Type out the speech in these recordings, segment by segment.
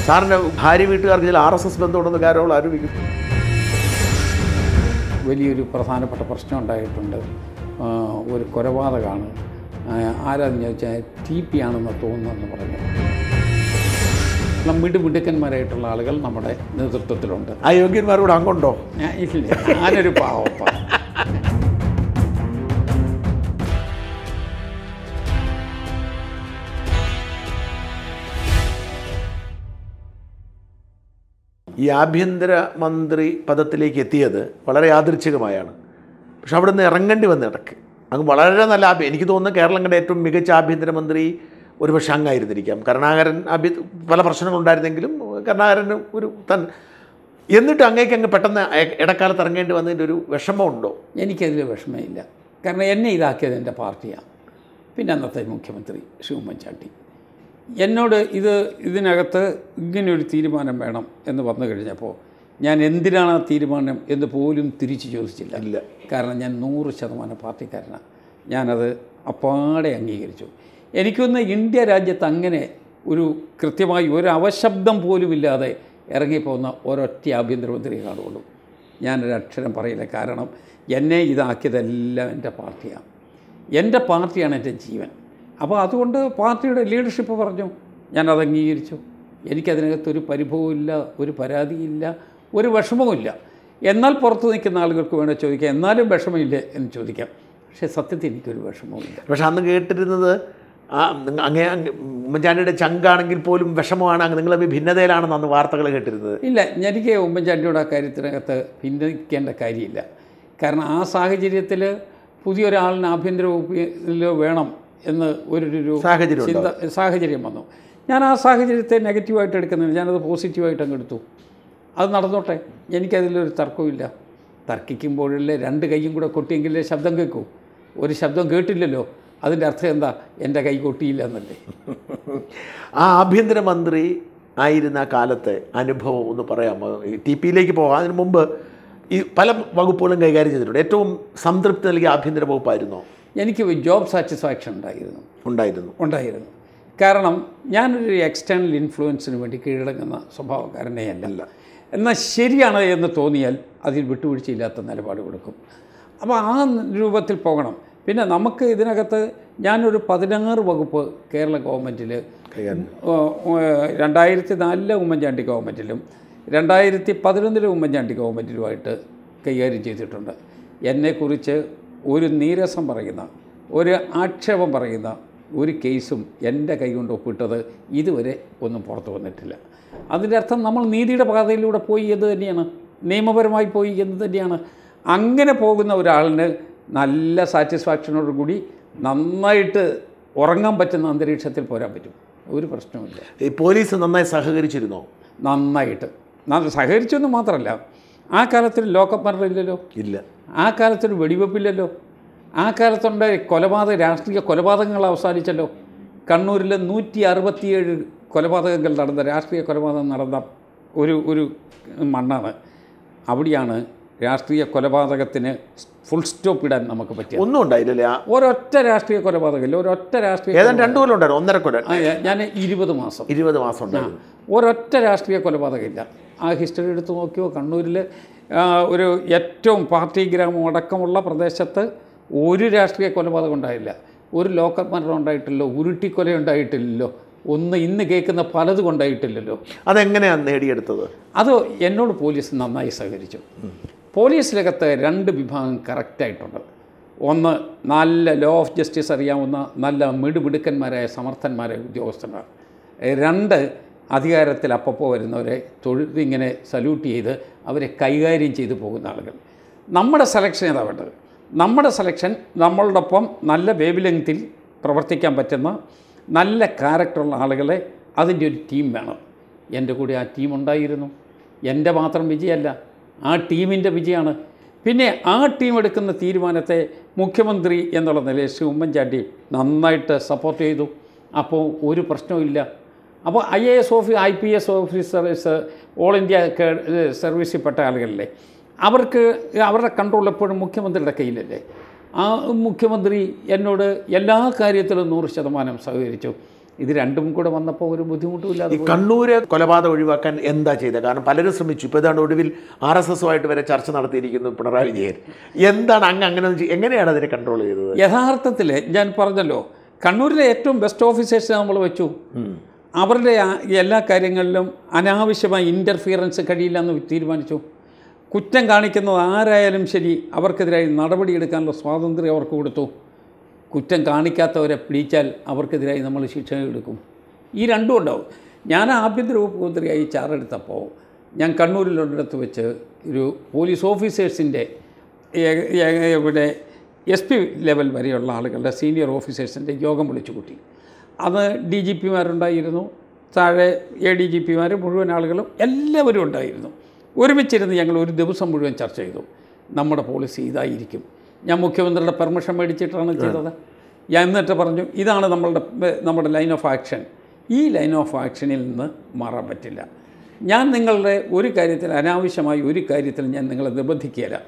സാറിൻ്റെ ഭാര്യ വീട്ടുകാർക്ക് ചില ആർ എസ് എസ് ബന്ധമുണ്ടെന്ന് കാരോൾ ആരോപിക്കുന്നു വലിയൊരു പ്രധാനപ്പെട്ട പ്രശ്നം ഉണ്ടായിട്ടുണ്ട് ആ, ഒരു കൊലപാതകമാണ് ആ, ആരാന്ന് ചോദിച്ചാൽ ടി പി ആണെന്ന് തോന്നുന്നെന്ന് പറഞ്ഞു മിടു മിടുക്കന്മാരായിട്ടുള്ള ആളുകൾ നമ്മുടെ നേതൃത്വത്തിലുണ്ട് ആ യോഗ്യന്മാരോട് അങ്ങുണ്ടോ ഞാൻ ഇല്ല ഞാനൊരു പാവപ്പ ഈ ആഭ്യന്തര മന്ത്രി പദത്തിലേക്ക് എത്തിയത് വളരെ യാദൃച്ഛികമായാണ് പക്ഷെ അവിടെ നിന്ന് ഇറങ്ങേണ്ടി വന്ന ഇടയ്ക്ക് അങ്ങ് വളരെ നല്ല ആഭ്യ എനിക്ക് തോന്നുന്നു കേരളം കണ്ട ഏറ്റവും മികച്ച ആഭ്യന്തരമന്ത്രി ഒരുപക്ഷെ അങ്ങായിരുന്നിരിക്കാം കരുണാകരൻ ആഭ്യ പല പ്രശ്നങ്ങളുണ്ടായിരുന്നെങ്കിലും കരുണാകരന് ഒരു തൻ എന്നിട്ട് അങ്ങേക്ക് അങ്ങ് പെട്ടെന്ന് ഇ- ഇടക്കാലത്ത് ഇറങ്ങേണ്ടി വന്നതിൻ്റെ ഒരു വിഷമമുണ്ടോ എനിക്കതിൽ വിഷമമില്ല കാരണം എന്നെ ഇതാക്കിയത് എൻ്റെ പാർട്ടിയാണ് പിന്നെ അന്നത്തെ മുഖ്യമന്ത്രി ശ്രീ ഉമ്മൻചാണ്ടി എന്നോട് ഇത് ഇതിനകത്ത് ഇങ്ങനെയൊരു തീരുമാനം വേണം എന്ന് വന്നു കഴിഞ്ഞപ്പോൾ ഞാൻ എന്തിനാണ് ആ തീരുമാനം എന്ന് പോലും തിരിച്ചു ചോദിച്ചില്ല ഇല്ല. കാരണം ഞാൻ നൂറ് ശതമാനം പാർട്ടിക്കാരനാണ് ഞാനത് അപ്പാടെ അംഗീകരിച്ചു എനിക്കൊന്ന് ഇന്ത്യ രാജ്യത്ത് അങ്ങനെ ഒരു കൃത്യമായി ഒരു അവശബ്ദം പോലുമില്ലാതെ ഇറങ്ങിപ്പോകുന്ന ഒരൊറ്റ ആഭ്യന്തരമന്ത്രിയെ കാണുള്ളൂ ഞാനൊരു അക്ഷരം പറയില്ല കാരണം എന്നെ ഇതാക്കിയതെല്ലാം എൻ്റെ പാർട്ടിയാണ് എൻ്റെ പാർട്ടിയാണ് എൻ്റെ ജീവൻ അപ്പോൾ അതുകൊണ്ട് പാർട്ടിയുടെ ലീഡർഷിപ്പ് പറഞ്ഞു ഞാനത് അംഗീകരിച്ചു എനിക്കതിനകത്തൊരു പരിഭവമില്ല ഒരു പരാതിയില്ല ഒരു വിഷമവുമില്ല എന്നാൽ പുറത്ത് നിൽക്കുന്ന ആളുകൾക്ക് വേണേൽ ചോദിക്കാം എന്നാലും വിഷമമില്ലേ എന്ന് ചോദിക്കാം പക്ഷേ സത്യത്തിൽ എനിക്കൊരു വിഷമവുമില്ല പക്ഷെ അന്ന് കേട്ടിരുന്നത് ആ നിങ്ങ- അങ്ങേ അങ്ങ് ഉമ്മൻചാണ്ടിയുടെ ചങ്കാണെങ്കിൽ പോലും വിഷമമാണ് അങ്ങ് നിങ്ങൾ തമ്മിൽ ഭിന്നതയിലാണെന്ന് അന്ന് വാർത്തകൾ കേട്ടിരുന്നത് ഇല്ല എനിക്ക് ഉമ്മൻചാണ്ടിയുടെ ആ കാര്യത്തിനകത്ത് ഭിന്നിക്കേണ്ട കാര്യമില്ല കാരണം ആ സാഹചര്യത്തിൽ പുതിയൊരാളിന് ആഭ്യന്തര വകുപ്പിൽ വേണം എന്ന് ഒരു ഒരു സാഹചര്യം ചിന്ത സാഹചര്യം വന്നു ഞാൻ ആ സാഹചര്യത്തെ നെഗറ്റീവായിട്ട് എടുക്കുന്നില്ല ഞാനത് പോസിറ്റീവായിട്ട് അങ്ങ് എടുത്തു അത് നടന്നോട്ടെ എനിക്കതിലൊരു തർക്കമില്ല തർക്കിക്കുമ്പോഴല്ലേ രണ്ട് കൈയും കൂടെ കൊട്ടിയെങ്കിലേ ശബ്ദം കേൾക്കൂ ഒരു ശബ്ദം കേട്ടില്ലല്ലോ അതിൻ്റെ അർത്ഥം എന്താ എൻ്റെ കൈ കൊട്ടിയില്ല എന്നല്ലേ ആ ആഭ്യന്തരമന്ത്രി ആയിരുന്ന കാലത്തെ അനുഭവം ഒന്ന് പറയാമോ ഈ ടി പിയിലേക്ക് പോകാം അതിന് മുമ്പ് ഈ പല വകുപ്പുകളും കൈകാര്യം ചെയ്തിട്ടുണ്ട് ഏറ്റവും സംതൃപ്തി നൽകിയ ആഭ്യന്തര വകുപ്പായിരുന്നോ എനിക്ക് ജോബ് സാറ്റിസ്ഫാക്ഷൻ ഉണ്ടായിരുന്നു ഉണ്ടായിരുന്നു ഉണ്ടായിരുന്നു കാരണം ഞാനൊരു എക്സ്റ്റേണൽ ഇൻഫ്ലുവൻസിന് വേണ്ടി കീഴടങ്ങുന്ന സ്വഭാവക്കാരനെ അല്ല എന്നാൽ ശരിയാണ് എന്ന് തോന്നിയാൽ അതിൽ വിട്ടുവീഴ്ചയില്ലാത്ത നിലപാട് കൊടുക്കും അപ്പോൾ ആ രൂപത്തിൽ പോകണം പിന്നെ നമുക്ക് ഇതിനകത്ത് ഞാനൊരു പതിനാറ് വകുപ്പ് കേരള ഗവൺമെൻറ്റിൽ രണ്ടായിരത്തി നാലിലെ ഉമ്മൻചാണ്ടി ഗവൺമെൻറ്റിലും രണ്ടായിരത്തി പതിനൊന്നിലെ ഉമ്മൻചാണ്ടി ഗവൺമെൻറ്റിലുമായിട്ട് കൈകാര്യം ചെയ്തിട്ടുണ്ട് എന്നെക്കുറിച്ച് ഒരു നീരസം പറയുന്ന ഒരു ആക്ഷേപം പറയുന്ന ഒരു കേസും എൻ്റെ കൈകൊണ്ട് ഒപ്പിട്ടത് ഇതുവരെ ഒന്നും പുറത്തു വന്നിട്ടില്ല അതിൻ്റെ അർത്ഥം നമ്മൾ നീതിയുടെ പാതയിലൂടെ പോയി എന്ന് തന്നെയാണ് നിയമപരമായി പോയി എന്ന് തന്നെയാണ് അങ്ങനെ പോകുന്ന ഒരാളിന് നല്ല സാറ്റിസ്ഫാക്ഷനോട് കൂടി നന്നായിട്ട് ഉറങ്ങാൻ പറ്റുന്ന അന്തരീക്ഷത്തിൽ പോരാൻ പറ്റും ഒരു പ്രശ്നവുമില്ല ഈ പോലീസ് നന്നായി സഹകരിച്ചിരുന്നോ നന്നായിട്ട് നന്ന സഹകരിച്ചൊന്നും മാത്രമല്ല ആ കാലത്തിൽ ലോക്കപ്പ് മരണമില്ലല്ലോ ഇല്ല ആ കാലത്തൊരു വെടിവെപ്പില്ലല്ലോ ആ കാലത്തുണ്ടായ കൊലപാതക രാഷ്ട്രീയ കൊലപാതകങ്ങൾ അവസാനിച്ചല്ലോ കണ്ണൂരിൽ നൂറ്റി അറുപത്തിയേഴ് കൊലപാതകങ്ങൾ നടന്ന രാഷ്ട്രീയ കൊലപാതകം നടന്ന ഒരു ഒരു മണ്ണാണ് അവിടെയാണ് രാഷ്ട്രീയ കൊലപാതകത്തിന് ഫുൾ സ്റ്റോപ്പ് ഇടാൻ നമുക്ക് പറ്റിയത് ഒന്നും ഉണ്ടായില്ലല്ലേ ആ ഒരൊറ്റ രാഷ്ട്രീയ കൊലപാതകമില്ല ഒരൊറ്റ രാഷ്ട്രീയ ഏതാണ്ട് രണ്ടു കൊല്ലം ഉണ്ടായിരുന്നു ഒന്നര കൊല്ലം ആ, ഞാൻ ഇരുപത് മാസം ഇരുപത് മാസം ഉണ്ടായിരുന്നു ഒരൊറ്റ രാഷ്ട്രീയ കൊലപാതകമില്ല ആ ഹിസ്റ്ററി എടുത്ത് നോക്കിയോ കണ്ണൂരിൽ ആ, ഒരു ഏറ്റവും പാർട്ടി ഗ്രാമം അടക്കമുള്ള പ്രദേശത്ത് ഒരു രാഷ്ട്രീയ കൊലപാതകം ഉണ്ടായില്ല ഒരു ലോക്കൽ മരണം ഉണ്ടായിട്ടില്ലല്ലോ ഉരുട്ടിക്കൊല ഉണ്ടായിട്ടില്ലല്ലോ ഒന്ന് ഇന്ന് കേൾക്കുന്ന പലതും ഉണ്ടായിട്ടില്ലല്ലോ അതെങ്ങനെയാണ് നേടിയെടുത്തത് അത് എന്നോട് പോലീസ് നന്നായി സഹകരിച്ചു പോലീസിനകത്ത് രണ്ട് വിഭാഗം കറക്റ്റായിട്ടുണ്ട് ഒന്ന് നല്ല ലോ ഓഫ് ജസ്റ്റിസ് അറിയാവുന്ന നല്ല മിടുമിടുക്കന്മാരായ സമർത്ഥന്മാരായ ഉദ്യോഗസ്ഥന്മാർ രണ്ട് അധികാരത്തിൽ അപ്പപ്പോൾ വരുന്നവരെ തൊഴുതിങ്ങനെ സല്യൂട്ട് ചെയ്ത് അവരെ കൈകാര്യം ചെയ്തു പോകുന്ന ആളുകൾ നമ്മുടെ സെലക്ഷൻ ഏതാ വേണ്ടത് നമ്മുടെ സെലക്ഷൻ നമ്മളോടൊപ്പം നല്ല വേവ് ലെങ്തിൽ പ്രവർത്തിക്കാൻ പറ്റുന്ന നല്ല ക്യാരക്ടറുള്ള ആളുകളെ അതിൻ്റെ ഒരു ടീം വേണം എൻ്റെ കൂടെ ആ ടീം ഉണ്ടായിരുന്നു എൻ്റെ മാത്രം വിജയമല്ല ആ ടീമിൻ്റെ വിജയമാണ് പിന്നെ ആ ടീം എടുക്കുന്ന തീരുമാനത്തെ മുഖ്യമന്ത്രി എന്നുള്ള നിലയിൽ ശ്രീ ഉമ്മൻചാണ്ടി നന്നായിട്ട് സപ്പോർട്ട് ചെയ്തു അപ്പോൾ ഒരു പ്രശ്നവുമില്ല അപ്പോൾ I A S office I P S officers all India കേ- സർവീസിൽ പെട്ട ആളുകളല്ലേ അവർക്ക് അവരുടെ കൺട്രോൾ എപ്പോഴും മുഖ്യമന്ത്രിയുടെ കയ്യിലല്ലേ ആ മുഖ്യമന്ത്രി എന്നോട് എല്ലാ കാര്യത്തിലും നൂറ് ശതമാനം സഹകരിച്ചു ഇത് രണ്ടും കൂടെ വന്നപ്പോൾ ഒരു ബുദ്ധിമുട്ടും ഇല്ലാതെ ഈ കണ്ണൂര് കൊലപാതകം ഒഴിവാക്കാൻ എന്താ ചെയ്തത് കാരണം പലരും ശ്രമിച്ചു ഇപ്പോൾ ഇതാണ് ഒടുവിൽ ആർ എസ് എസുമായിട്ട് വരെ ചർച്ച നടത്തിയിരിക്കുന്നു പിണറായി വിജയൻ എന്താണ് അങ്ങ് അങ്ങനെ ഒന്ന് ചെയ്യ- എങ്ങനെയാണ് അതിനെ കൺട്രോൾ ചെയ്തത് യഥാർത്ഥത്തിൽ ഞാൻ പറഞ്ഞല്ലോ കണ്ണൂരിലെ ഏറ്റവും ബെസ്റ്റ് ഓഫീസേഴ്സ് നമ്മൾ വെച്ചു അവരുടെ ആ- എല്ലാ കാര്യങ്ങളിലും അനാവശ്യമായ ഇൻ്റർഫിയറൻസ് കഴിയില്ല എന്ന് തീരുമാനിച്ചു കുറ്റം കാണിക്കുന്നത് ആരായാലും ശരി അവർക്കെതിരായി നടപടിയെടുക്കാനുള്ള സ്വാതന്ത്ര്യം അവർക്ക് കൊടുത്തു കുറ്റം കാണിക്കാത്തവരെ പിടിച്ചാൽ അവർക്കെതിരായി നമ്മൾ ശിക്ഷ എടുക്കും ഈ രണ്ടും ഉണ്ടാവും ഞാൻ ആഭ്യന്തര വകുപ്പ് മന്ത്രിയായി ചാറെടുത്തപ്പോൾ ഞാൻ കണ്ണൂരിലൊരിടത്ത് വെച്ച് ഒരു പോലീസ് ഓഫീസേഴ്സിൻ്റെ ഇവിടെ എസ് പി ലെവൽ വരെയുള്ള ആളുകളുടെ സീനിയർ ഓഫീസേഴ്സിൻ്റെ യോഗം വിളിച്ചു കൂട്ടി അത് ഡി ജി പിമാരുണ്ടായിരുന്നു താഴെ എ ഡി ജി പിമാർ മുഴുവൻ ആളുകളും എല്ലാവരും ഉണ്ടായിരുന്നു ഒരുമിച്ചിരുന്ന് ഞങ്ങൾ ഒരു ദിവസം മുഴുവൻ ചർച്ച ചെയ്തു നമ്മുടെ പോളിസി ഇതായിരിക്കും ഞാൻ മുഖ്യമന്ത്രിയുടെ പെർമിഷൻ മേടിച്ചിട്ടാണ് ചെയ്തത് ഞാൻ എന്നിട്ട് പറഞ്ഞു ഇതാണ് നമ്മളുടെ നമ്മുടെ ലൈൻ ഓഫ് ആക്ഷൻ ഈ ലൈൻ ഓഫ് ആക്ഷനിൽ നിന്ന് മാറാൻ പറ്റില്ല ഞാൻ നിങ്ങളുടെ ഒരു കാര്യത്തിൽ അനാവശ്യമായി ഒരു കാര്യത്തിൽ ഞാൻ നിങ്ങളെ നിർബന്ധിക്കുകയില്ല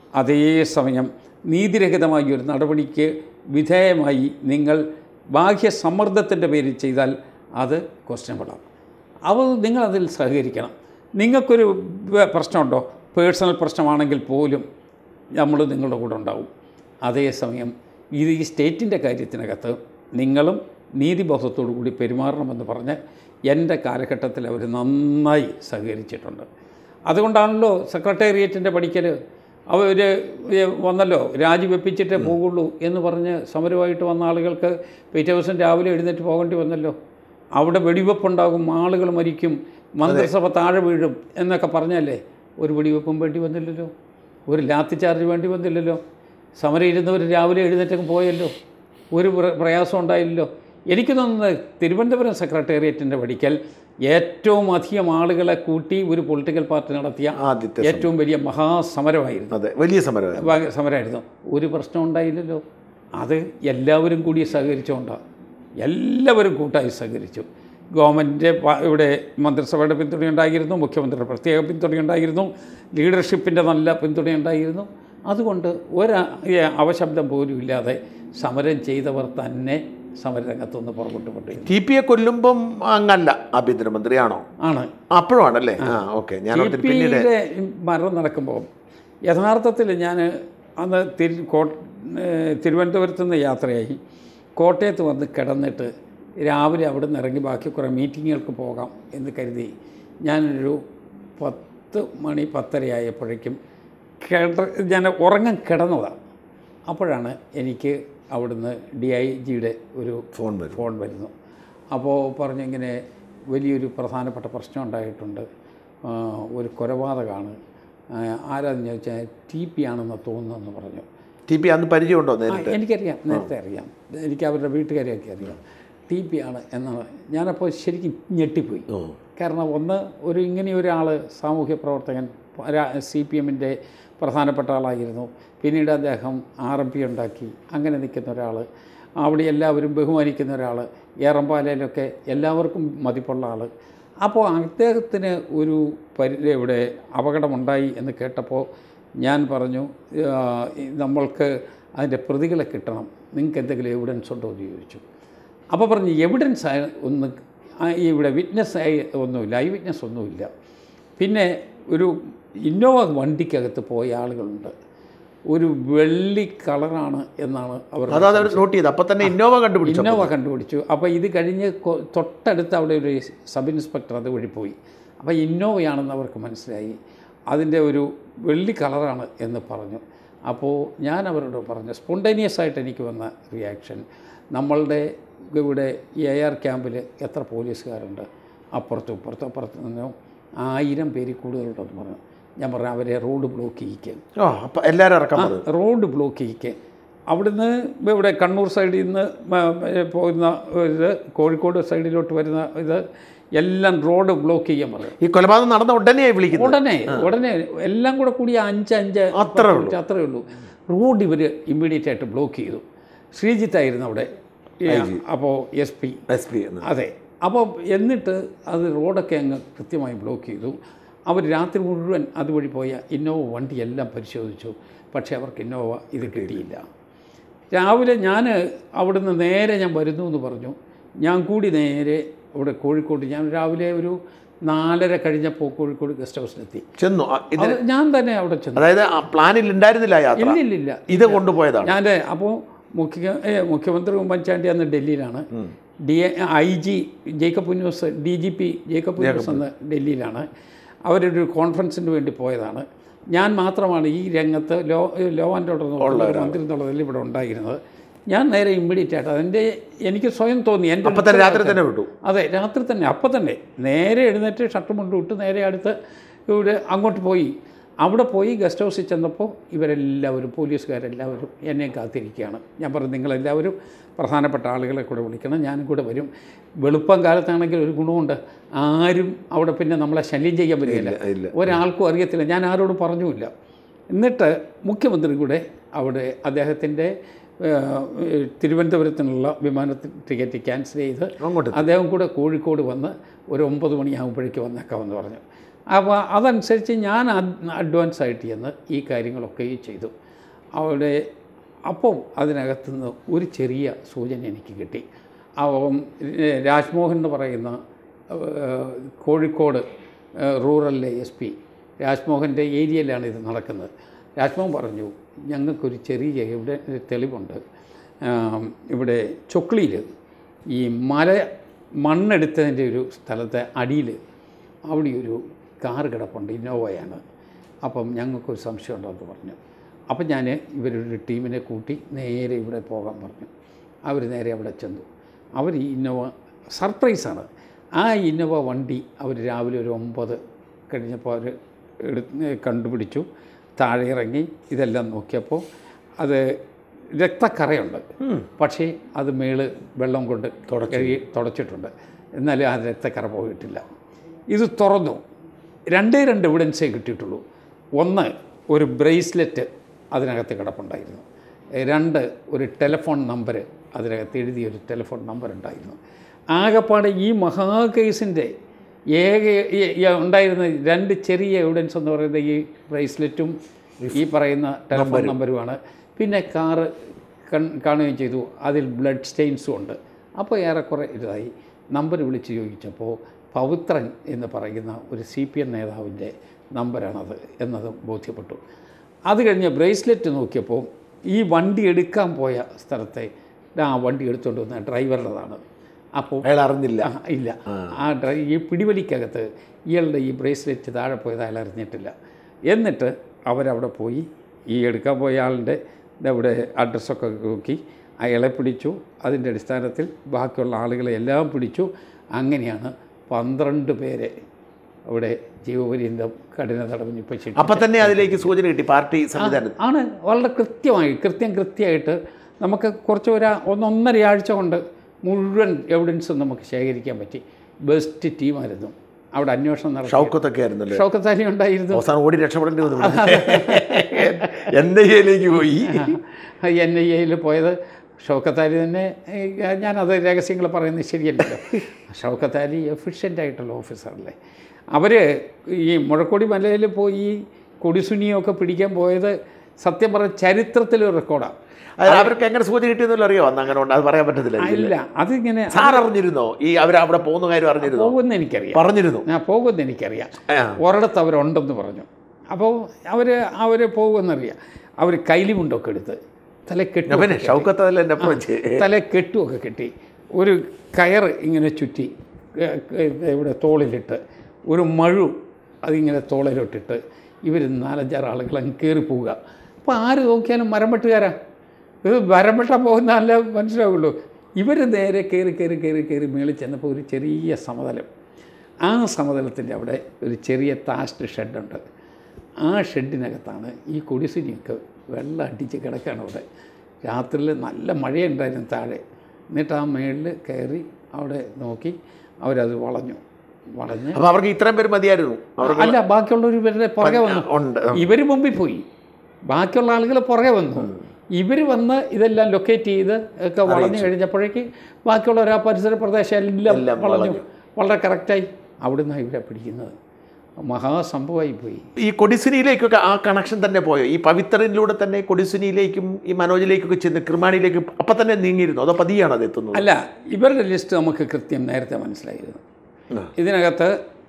അതേസമയം നീതിരഹിതമായ ഒരു നടപടിക്ക് വിധേയമായി നിങ്ങൾ ബാഹ്യ സമ്മർദ്ദത്തിൻ്റെ പേരിൽ ചെയ്താൽ അത് ക്വസ്റ്റ്യബിളാണ് അപ്പോൾ നിങ്ങളതിൽ സഹകരിക്കണം നിങ്ങൾക്കൊരു വ- പ്രശ്നമുണ്ടോ പേഴ്സണൽ പ്രശ്നമാണെങ്കിൽ പോലും നമ്മൾ നിങ്ങളുടെ കൂടെ ഉണ്ടാവും അതേസമയം ഇത് ഈ സ്റ്റേറ്റിൻ്റെ കാര്യത്തിനകത്ത് നിങ്ങളും നീതിബോധത്തോടു കൂടി പെരുമാറണമെന്ന് പറഞ്ഞ് എൻ്റെ കാലഘട്ടത്തിൽ അവർ നന്നായി സഹകരിച്ചിട്ടുണ്ട് അതുകൊണ്ടാണല്ലോ സെക്രട്ടേറിയറ്റിൻ്റെ പഠിക്കൽ അവർ വന്നല്ലോ രാജിവെപ്പിച്ചിട്ടേ പോകുള്ളൂ എന്ന് പറഞ്ഞ് സമരമായിട്ട് വന്ന ആളുകൾക്ക് പിറ്റേ ദിവസം രാവിലെ എഴുന്നേറ്റ് പോകേണ്ടി വന്നല്ലോ അവിടെ വെടിവെപ്പുണ്ടാകും ആളുകൾ മരിക്കും മന്ത്രിസഭ താഴെ വീഴും എന്നൊക്കെ പറഞ്ഞല്ലേ ഒരു വെടിവെപ്പും വേണ്ടി വന്നില്ലല്ലോ ഒരു ലാത്തി ചാർജ് വേണ്ടി വന്നില്ലല്ലോ സമരം ഇരുന്നവർ രാവിലെ എഴുന്നേറ്റങ്ങ് പോയല്ലോ ഒരു പ്ര- പ്രയാസം ഉണ്ടായില്ലല്ലോ എനിക്ക് തോന്നുന്നത് തിരുവനന്തപുരം സെക്രട്ടേറിയറ്റിൻ്റെ പഠിക്കൽ ഏറ്റവും അധികം ആളുകളെ കൂട്ടി ഒരു പൊളിറ്റിക്കൽ പാർട്ടി നടത്തിയ ആദ്യത്തെ ഏറ്റവും വലിയ മഹാസമരമായിരുന്നു അതെ വലിയ സമരമായിരുന്നു വാ- സമരമായിരുന്നു ഒരു പ്രശ്നം ഉണ്ടായില്ലല്ലോ അത് എല്ലാവരും കൂടി സഹകരിച്ചുകൊണ്ടാണ് എല്ലാവരും കൂട്ടായി സഹകരിച്ചു ഗവൺമെൻറ് ഇവിടെ മന്ത്രിസഭയുടെ പിന്തുണയുണ്ടായിരുന്നു മുഖ്യമന്ത്രിയുടെ പ്രത്യേക പിന്തുണയുണ്ടായിരുന്നു ലീഡർഷിപ്പിൻ്റെ നല്ല പിന്തുണയുണ്ടായിരുന്നു അതുകൊണ്ട് ഒരു അവശബ്ദം പോലും ഇല്ലാതെ സമരം ചെയ്തവർ തന്നെ സമരരംഗത്തുനിന്ന് പുറകോട്ട് പൊട്ടി ടി പിയെ കൊല്ലുമ്പം അങ്ങല്ല ആഭ്യന്തരമന്ത്രിയാണോ ആണ് അപ്പോഴാണല്ലേ ആ ഓക്കെ ഞാൻ ഓർത്തിട്ട് പിന്നീട് ടിപിയിലെ മരണം നടക്കുമ്പോൾ യഥാർത്ഥത്തിൽ ഞാൻ അന്ന് തിരു കോ ഏഹ് തിരുവനന്തപുരത്ത് നിന്ന് യാത്രയായി കോട്ടയത്ത് വന്ന് കിടന്നിട്ട് രാവിലെ അവിടെ നിന്ന് ഇറങ്ങി ബാക്കി കുറേ മീറ്റിങ്ങുകൾക്ക് പോകാം എന്ന് കരുതി ഞാനൊരു പത്ത് മണി പത്തരയായപ്പോഴേക്കും കിട ഞാൻ ഉറങ്ങാൻ കിടന്നതാണ് അപ്പോഴാണ് എനിക്ക് അവിടുന്ന് ഡി ഐ ജിയുടെ ഒരു ഫോൺ വരും ഫോൺ വരുന്നു അപ്പോൾ പറഞ്ഞു ഇങ്ങനെ വലിയൊരു പ്രധാനപ്പെട്ട പ്രശ്നം ഉണ്ടായിട്ടുണ്ട് ആ, ഒരു കൊലപാതകമാണ് ആ, ആരാന്ന് ചോദിച്ചാൽ ടി പി ആണെന്ന് തോന്നുന്നെന്ന് പറഞ്ഞു ടി പി അന്ന് പരിചയമുണ്ടോ ആ, നേരിട്ട് എനിക്കറിയാം നേരത്തെ അറിയാം എനിക്ക് അവരുടെ വീട്ടുകാരെയൊക്കെ അറിയാം ടി പി ആണ് എന്നാണ് ഞാനപ്പോൾ ശരിക്കും ഞെട്ടിപ്പോയി ഓ കാരണം ഒന്ന് ഒരു ഇങ്ങനെ ഒരാൾ സാമൂഹ്യ പ്രവർത്തകൻ സി പി എമ്മിൻ്റെ പ്രധാനപ്പെട്ട ആളായിരുന്നു പിന്നീട് അദ്ദേഹം ആർ എം പി ഉണ്ടാക്കി അങ്ങനെ നിൽക്കുന്ന ഒരാൾ അവിടെ എല്ലാവരും ബഹുമാനിക്കുന്ന ഒരാൾ ഏറമ്പാലയിലൊക്കെ എല്ലാവർക്കും മതിപ്പുള്ള ആൾ അപ്പോൾ അദ്ദേഹത്തിന് ഒരു പരി ഇവിടെ അപകടമുണ്ടായി എന്ന് കേട്ടപ്പോൾ ഞാൻ പറഞ്ഞു ആ, ഈ നമ്മൾക്ക് അതിൻ്റെ പ്രതികളെ കിട്ടണം നിങ്ങൾക്ക് എന്തെങ്കിലും എവിഡൻസ് ഉണ്ടോ എന്ന് ചോദിച്ചു അപ്പോൾ പറഞ്ഞു എവിഡൻസ് ആയ ഒന്ന് ആ, ഇവിടെ വിറ്റ്നസ് ആയി ഒന്നുമില്ല ഐ വിറ്റ്നസ് ഒന്നുമില്ല പിന്നെ ഒരു ഇന്നോവ വണ്ടിക്കകത്ത് പോയ ആളുകളുണ്ട് ഒരു വെള്ളി കളറാണ് എന്നാണ് അവർ അതാണ് അവർ നോട്ട് ചെയ്ത് അപ്പം തന്നെ ഇന്നോവ കണ്ടുപിടിച്ചു ഇന്നോവ കണ്ടുപിടിച്ചു അപ്പോൾ ഇത് കഴിഞ്ഞ് കൊ- തൊട്ടടുത്ത് അവിടെ ഒരു സബ് ഇൻസ്പെക്ടർ അത് വഴി പോയി അപ്പോൾ ഇന്നോവയാണെന്ന് അവർക്ക് മനസ്സിലായി അതിൻ്റെ ഒരു വെള്ളി കളറാണ് എന്ന് പറഞ്ഞു അപ്പോൾ ഞാൻ അവരോട് പറഞ്ഞു സ്പോണ്ടേനിയസ് ആയിട്ട് എനിക്ക് വന്ന റിയാക്ഷൻ നമ്മളുടെ ഇവിടെ എ ആർ ക്യാമ്പിൽ എത്ര പോലീസുകാരുണ്ട് അപ്പുറത്തും ഇപ്പുറത്തും അപ്പുറത്തു നിന്നും ആയിരം പേര് കൂടുതലുണ്ടെന്ന് പറഞ്ഞു ഞാൻ പറഞ്ഞു അവരെ റോഡ് ബ്ലോക്ക് ചെയ്യിക്കുക ആ അപ്പം എല്ലാവരും ഇറക്കാൻ പറഞ്ഞു റോഡ് ബ്ലോക്ക് ചെയ്യിക്കുക അവിടുന്ന് ഇവിടെ കണ്ണൂർ സൈഡിൽ നിന്ന് മ- മ- പോകുന്ന ഇത് കോഴിക്കോട് സൈഡിലോട്ട് വരുന്ന ഇത് എല്ലാം റോഡ് ബ്ലോക്ക് ചെയ്യാൻ പറയും ഈ കൊലപാതകം നടന്ന ഉടനെയായി വിളിക്കുന്നത് ഉടനെ ഉടനെ എല്ലാം കൂടെ കൂടി അഞ്ച് അഞ്ച് അത്രേ പത്ത് മിനിറ്റ് അത്രേ ഉള്ളൂ റോഡ് ഇവർ ഇമ്മീഡിയറ്റ് ആയിട്ട് ബ്ലോക്ക് ചെയ്തു ശ്രീജിത്തായിരുന്നു അവിടെ അപ്പോൾ എസ് പി എസ് പി എന്ന് അതെ അപ്പോൾ എന്നിട്ട് അത് റോഡൊക്കെ അങ്ങ് കൃത്യമായി ബ്ലോക്ക് ചെയ്തു അവർ രാത്രി മുഴുവൻ അതുവഴി പോയ ഇന്നോവ വണ്ടി എല്ലാം പരിശോധിച്ചു പക്ഷേ അവർക്ക് ഇന്നോവ ഇത് കിട്ടിയില്ല രാവിലെ ഞാൻ അവിടുന്ന് നേരെ ഞാൻ വരുന്നു എന്ന് പറഞ്ഞു ഞാൻ കൂടി നേരെ ഇവിടെ കോഴിക്കോട് ഞാൻ രാവിലെ ഒരു നാലര കഴിഞ്ഞപ്പോൾ കോഴിക്കോട് ഗസ്റ്റ് ഹൗസിലെത്തി ചെന്നു ആ, ഇത് അത് ഞാൻ തന്നെ അവിടെ ചെന്നു അതായത് ആ പ്ലാനിൽ ഉണ്ടായിരുന്നില്ല ആ യാത്ര ഇല്ല ഇല്ല ഇല്ല ഇത് കൊണ്ടുപോയതാണ് ഞാൻ അപ്പോൾ മുഖ്യ ഏ, മുഖ്യമന്ത്രി ഉമ്മൻചാണ്ടി അന്ന് ഡൽഹിയിലാണ് D I G Jacob ഉന്നൂസ് D G P Jacob ഉന്നൂസ് അന്ന് ഡൽഹിയിലാണ് അവരൊരു കോൺഫറൻസിന് വേണ്ടി പോയതാണ് ഞാൻ മാത്രമാണ് ഈ രംഗത്ത് ലോ ലോ ആൻഡ് ഓർഡർ എന്നുള്ള മന്ത്രി എന്നുള്ളതിൽ ഇവിടെ ഉണ്ടായിരുന്നത് ഞാൻ നേരെ ഇമ്മീഡിയറ്റ് ആയിട്ട് അതിൻ്റെ എനിക്ക് സ്വയം തോന്നി എൻ്റെ അപ്പം തന്നെ രാത്രി തന്നെ വിട്ടു അതെ രാത്രി തന്നെ അപ്പം തന്നെ നേരെ എഴുന്നേറ്റ് ഷർട്ട് മുണ്ട് വിട്ട് നേരെ അടുത്ത് ഇവിടെ അങ്ങോട്ട് പോയി അവിടെ പോയി ഗസ്റ്റ് ഹൗസിൽ ചെന്നപ്പോൾ ഇവരെല്ലാവരും പോലീസുകാരെല്ലാവരും എന്നെ കാത്തിരിക്കുകയാണ് ഞാൻ പറഞ്ഞു നിങ്ങളെല്ലാവരും പ്രധാനപ്പെട്ട ആളുകളെ കൂടെ വിളിക്കണം ഞാനും കൂടെ വരും വെളുപ്പം കാലത്താണെങ്കിൽ ഒരു ഗുണമുണ്ട് ആരും അവിടെ പിന്നെ നമ്മളെ ശല്യം ചെയ്യാൻ പറ്റില്ല ഇല്ല ഒരാൾക്കും അറിയത്തില്ല ഞാൻ ആരോടും പറഞ്ഞുമില്ല എന്നിട്ട് മുഖ്യമന്ത്രി കൂടെ അവിടെ അദ്ദേഹത്തിൻ്റെ തിരുവനന്തപുരത്തിനുള്ള വിമാനത്തിൽ ടിക്കറ്റ് ക്യാൻസൽ ചെയ്ത് അങ്ങോട്ട് അദ്ദേഹം കൂടെ കോഴിക്കോട് വന്ന് ഒരു ഒമ്പത് മണിയാകുമ്പോഴേക്ക് വന്നേക്കാമെന്ന് പറഞ്ഞു അപ്പോൾ അതനുസരിച്ച് ഞാൻ അഡ്വാൻസ് ആയിട്ട് ചെന്ന് ഈ കാര്യങ്ങളൊക്കെ ചെയ്തു അവിടെ അപ്പം അതിനകത്തുനിന്ന് ഒരു ചെറിയ സൂചന എനിക്ക് കിട്ടി അപ്പം ഏഹ്, രാജ്മോഹൻ എന്ന് പറയുന്ന ഏഹ്, കോഴിക്കോട് ഏഹ്, റൂറലിലെ എസ് പി രാജ്മോഹൻ്റെ ഏരിയയിലാണ് ഇത് നടക്കുന്നത് രാജ്മോഹൻ പറഞ്ഞു ഞങ്ങൾക്കൊരു ചെറിയ ഇവിടെ തെളിവുണ്ട് ആം, ഇവിടെ ചൊക്ലിയിൽ ഈ മല മണ്ണെടുത്തതിൻ്റെ ഒരു സ്ഥലത്തെ അടിയിൽ അവിടെ ഒരു കാർ കിടപ്പുണ്ട് ഇന്നോവയാണ് അപ്പം ഞങ്ങൾക്കൊരു സംശയം ഉണ്ടെന്ന് പറഞ്ഞു അപ്പം ഞാൻ ഇവരൊരു ടീമിനെ കൂട്ടി നേരെ ഇവിടെ പോകാൻ പറഞ്ഞു അവർ നേരെ അവിടെ ചെന്നു അവർ ഈ ഇന്നോവ സർപ്രൈസാണ് ആ ഇന്നോവ വണ്ടി അവർ രാവിലെ ഒരു ഒമ്പത് കഴിഞ്ഞപ്പോൾ അവർ എടുത്ത് കണ്ടുപിടിച്ചു താഴെ ഇറങ്ങി ഇതെല്ലാം നോക്കിയപ്പോൾ അത് രക്തക്കറയുണ്ട് പക്ഷേ അത് മേള് വെള്ളം കൊണ്ട് കഴുകി തുടച്ചിട്ടുണ്ട് എന്നാലും ആ രക്തക്കറ പോയിട്ടില്ല ഇത് തുറന്നു രണ്ടേ രണ്ട് എവിഡൻസേ കിട്ടിയിട്ടുള്ളൂ ഒന്ന് ഒരു ബ്രേസ്ലെറ്റ് അതിനകത്ത് കിടപ്പുണ്ടായിരുന്നു രണ്ട് ഒരു ടെലിഫോൺ നമ്പർ അതിനകത്ത് എഴുതിയ ഒരു ടെലിഫോൺ നമ്പർ ഉണ്ടായിരുന്നു ആകപ്പാടെ ഈ മഹാകേസിൻ്റെ ഏക ഈ- ഈ ഉണ്ടായിരുന്ന രണ്ട് ചെറിയ എവിഡൻസ് എന്ന് പറയുന്നത് ഈ ബ്രേസ്ലെറ്റും ഈ പറയുന്ന ടെലിഫോൺ നമ്പറുമാണ് പിന്നെ കാറ് കൺ കാണുകയും ചെയ്തു അതിൽ ബ്ലഡ് സ്റ്റെയിൻസും ഉണ്ട് അപ്പോൾ ഏറെക്കുറെ ഇതായി നമ്പർ വിളിച്ച് ചോദിച്ചപ്പോൾ പവിത്രൻ എന്ന് പറയുന്ന ഒരു സി പി എം നേതാവിൻ്റെ നമ്പറാണത് എന്നത് ബോധ്യപ്പെട്ടു അത് കഴിഞ്ഞ് ബ്രേസ്ലെറ്റ് നോക്കിയപ്പോൾ ഈ വണ്ടി എടുക്കാൻ പോയ സ്ഥലത്തെ ആ വണ്ടി എടുത്തുകൊണ്ട് വന്ന ഡ്രൈവറുടേതാണ് അപ്പോൾ അയാൾ അറിഞ്ഞില്ല ആ, ഇല്ല ആ ഡ്രൈ ഈ പിടിവലിക്കകത്ത് ഇയാളുടെ ഈ ബ്രേസ്ലെറ്റ് താഴെ പോയത് അയാൾ അറിഞ്ഞിട്ടില്ല എന്നിട്ട് അവരവിടെ പോയി ഈ എടുക്കാൻ പോയ ആളിൻ്റെ അവിടെ അഡ്രസ്സൊക്കെ നോക്കി അയാളെ പിടിച്ചു അതിൻ്റെ അടിസ്ഥാനത്തിൽ ബാക്കിയുള്ള ആളുകളെ എല്ലാം പിടിച്ചു അങ്ങനെയാണ് പന്ത്രണ്ട് പേരെ അവിടെ ജീവപര്യന്തം കഠിന തടവിന് ഇപ്പോൾ ശിക്ഷ അപ്പം തന്നെ അതിലേക്ക് സൂചന കിട്ടി പാർട്ടി സംവിധാനത്തിൽ ആണ് വളരെ കൃത്യമായി കൃത്യം കൃത്യമായിട്ട് നമുക്ക് കുറച്ച് ഒരു ഒന്നൊന്നര ആഴ്ച കൊണ്ട് മുഴുവൻ എവിഡൻസും നമുക്ക് ശേഖരിക്കാൻ പറ്റി ബെസ്റ്റ് ടീമായിരുന്നു അവിടെ അന്വേഷണം നടത്തി ഷൗക്കത്തൊക്കെ ആയിരുന്നല്ലോ ഷൗക്കത്ത് അലി ഉണ്ടായിരുന്നു അവസാനം ഓടി രക്ഷപ്പെടേണ്ടി വന്നു എൻ ഐ എയിലേക്ക് പോയി എൻ ഐ എയിൽ പോയത് ഷൗക്കത്ത് അലി തന്നെ ഏ, ഞാനത് രഹസ്യങ്ങൾ പറയുന്നത് ശരിയല്ലല്ലോ ഷൗക്കത്ത് അലി എഫിഷ്യൻ്റ് ആയിട്ടുള്ള ഓഫീസറല്ലേ അവർ ഈ മുഴക്കൊടി മലയിൽ പോയി കൊടിസുനിയൊക്കെ പിടിക്കാൻ പോയത് സത്യം പറഞ്ഞ ചരിത്രത്തിലൊരു റെക്കോർഡാണ് അത് അവർക്ക് എങ്ങനെ സൂചന കിട്ടിയെന്നല്ലോ അറിയോ അന്ന് അങ്ങനെ ഉണ്ട് അത് പറയാൻ പറ്റത്തില്ല ഇല്ല അതിങ്ങനെ സാർ അറിഞ്ഞിരുന്നോ ഈ അവർ അവിടെ പോകുന്ന കാര്യം അറിഞ്ഞിരുന്നോ പോകുമെന്ന് എനിക്കറിയാം പറഞ്ഞിരുന്നു ഞാൻ പോകുമെന്ന് എനിക്കറിയാം ആ. ഒരിടത്ത് അവരുണ്ടെന്ന് പറഞ്ഞു അപ്പോൾ അവർ അവർ പോകുമെന്നറിയാം അവർ കൈലിമുണ്ടൊക്കെ എടുത്ത് തലക്കെട്ട് പിന്നെ ഷൗക്കത്ത് അതിൽ എന്നെ അപ്രോച്ച് തല കെട്ടുമൊക്കെ കെട്ടി ഒരു കയറ് ഇങ്ങനെ ചുറ്റി ഏ, ഏ, ഇവിടെ തോളിലിട്ട് ഒരു മഴു അതിങ്ങനെ തോളിലിട്ടിട്ട് ഇവർ നാലഞ്ചാറ് ആളുകൾ അങ്ങ് കയറി പോവുക അപ്പോൾ ആര് നോക്കിയാലും മരം വെട്ടുകാരാ ഇത് മരം വെട്ടാൻ പോകുന്ന നല്ല മനസ്സിലാവുള്ളൂ ഇവർ നേരെ കയറി കയറി കയറി കയറി മേളിൽ ചെന്നപ്പോൾ ഒരു ചെറിയ സമതലം ആ സമതലത്തിൻ്റെ അവിടെ ഒരു ചെറിയ താസ്റ്റ് ഷെഡുണ്ട് ആ ഷെഡിനകത്താണ് ഈ കൊടിസുനിയൊക്കെ വെള്ളം അടിച്ച് കിടക്കുകയാണ് അവിടെ രാത്രിയിൽ നല്ല മഴയുണ്ടായിരുന്നു താഴെ എന്നിട്ട് ആ മേളിൽ കയറി അവിടെ നോക്കി അവരത് വളഞ്ഞു വളഞ്ഞ് അപ്പൊ അവർക്ക് ഇത്രയും പേര് മതിയായിരുന്നു അവർ അല്ല ബാക്കിയുള്ളവർ ഇവരുടെ പുറകെ വന്നു ഉണ്ട് ഇവർ മുമ്പിൽ പോയി ബാക്കിയുള്ള ആളുകൾ പുറകെ വന്നു ഇവർ വന്ന് ഇതെല്ലാം ലൊക്കേറ്റ് ചെയ്ത് ഒക്കെ വളഞ്ഞു കഴിഞ്ഞപ്പോഴേക്ക് ബാക്കിയുള്ളവർ ആ പരിസര പ്രദേശം എല്ലാം വളഞ്ഞു വളരെ കറക്റ്റായി അവിടുന്ന് ഇവരെ പിടിക്കുന്നത് മഹാസംഭവമായി പോയി ഈ കൊടിസുനിയിലേക്കൊക്കെ ആ കണക്ഷൻ തന്നെ പോയോ ഈ പവിത്രനിലൂടെ തന്നെ കൊടിസുനിയിലേക്കും ഈ മനോജിലേക്കൊക്കെ ചെന്ന് കൃമാണിയിലേക്ക് അപ്പം തന്നെ നീങ്ങിയിരുന്നു അതോ പതിയാണ് അത് എത്തുന്നത് അല്ല ഇവരുടെ ലിസ്റ്റ് നമുക്ക് കൃത്യം നേരത്തെ മനസ്സിലായിരുന്നു ആ. ഇതിനകത്ത്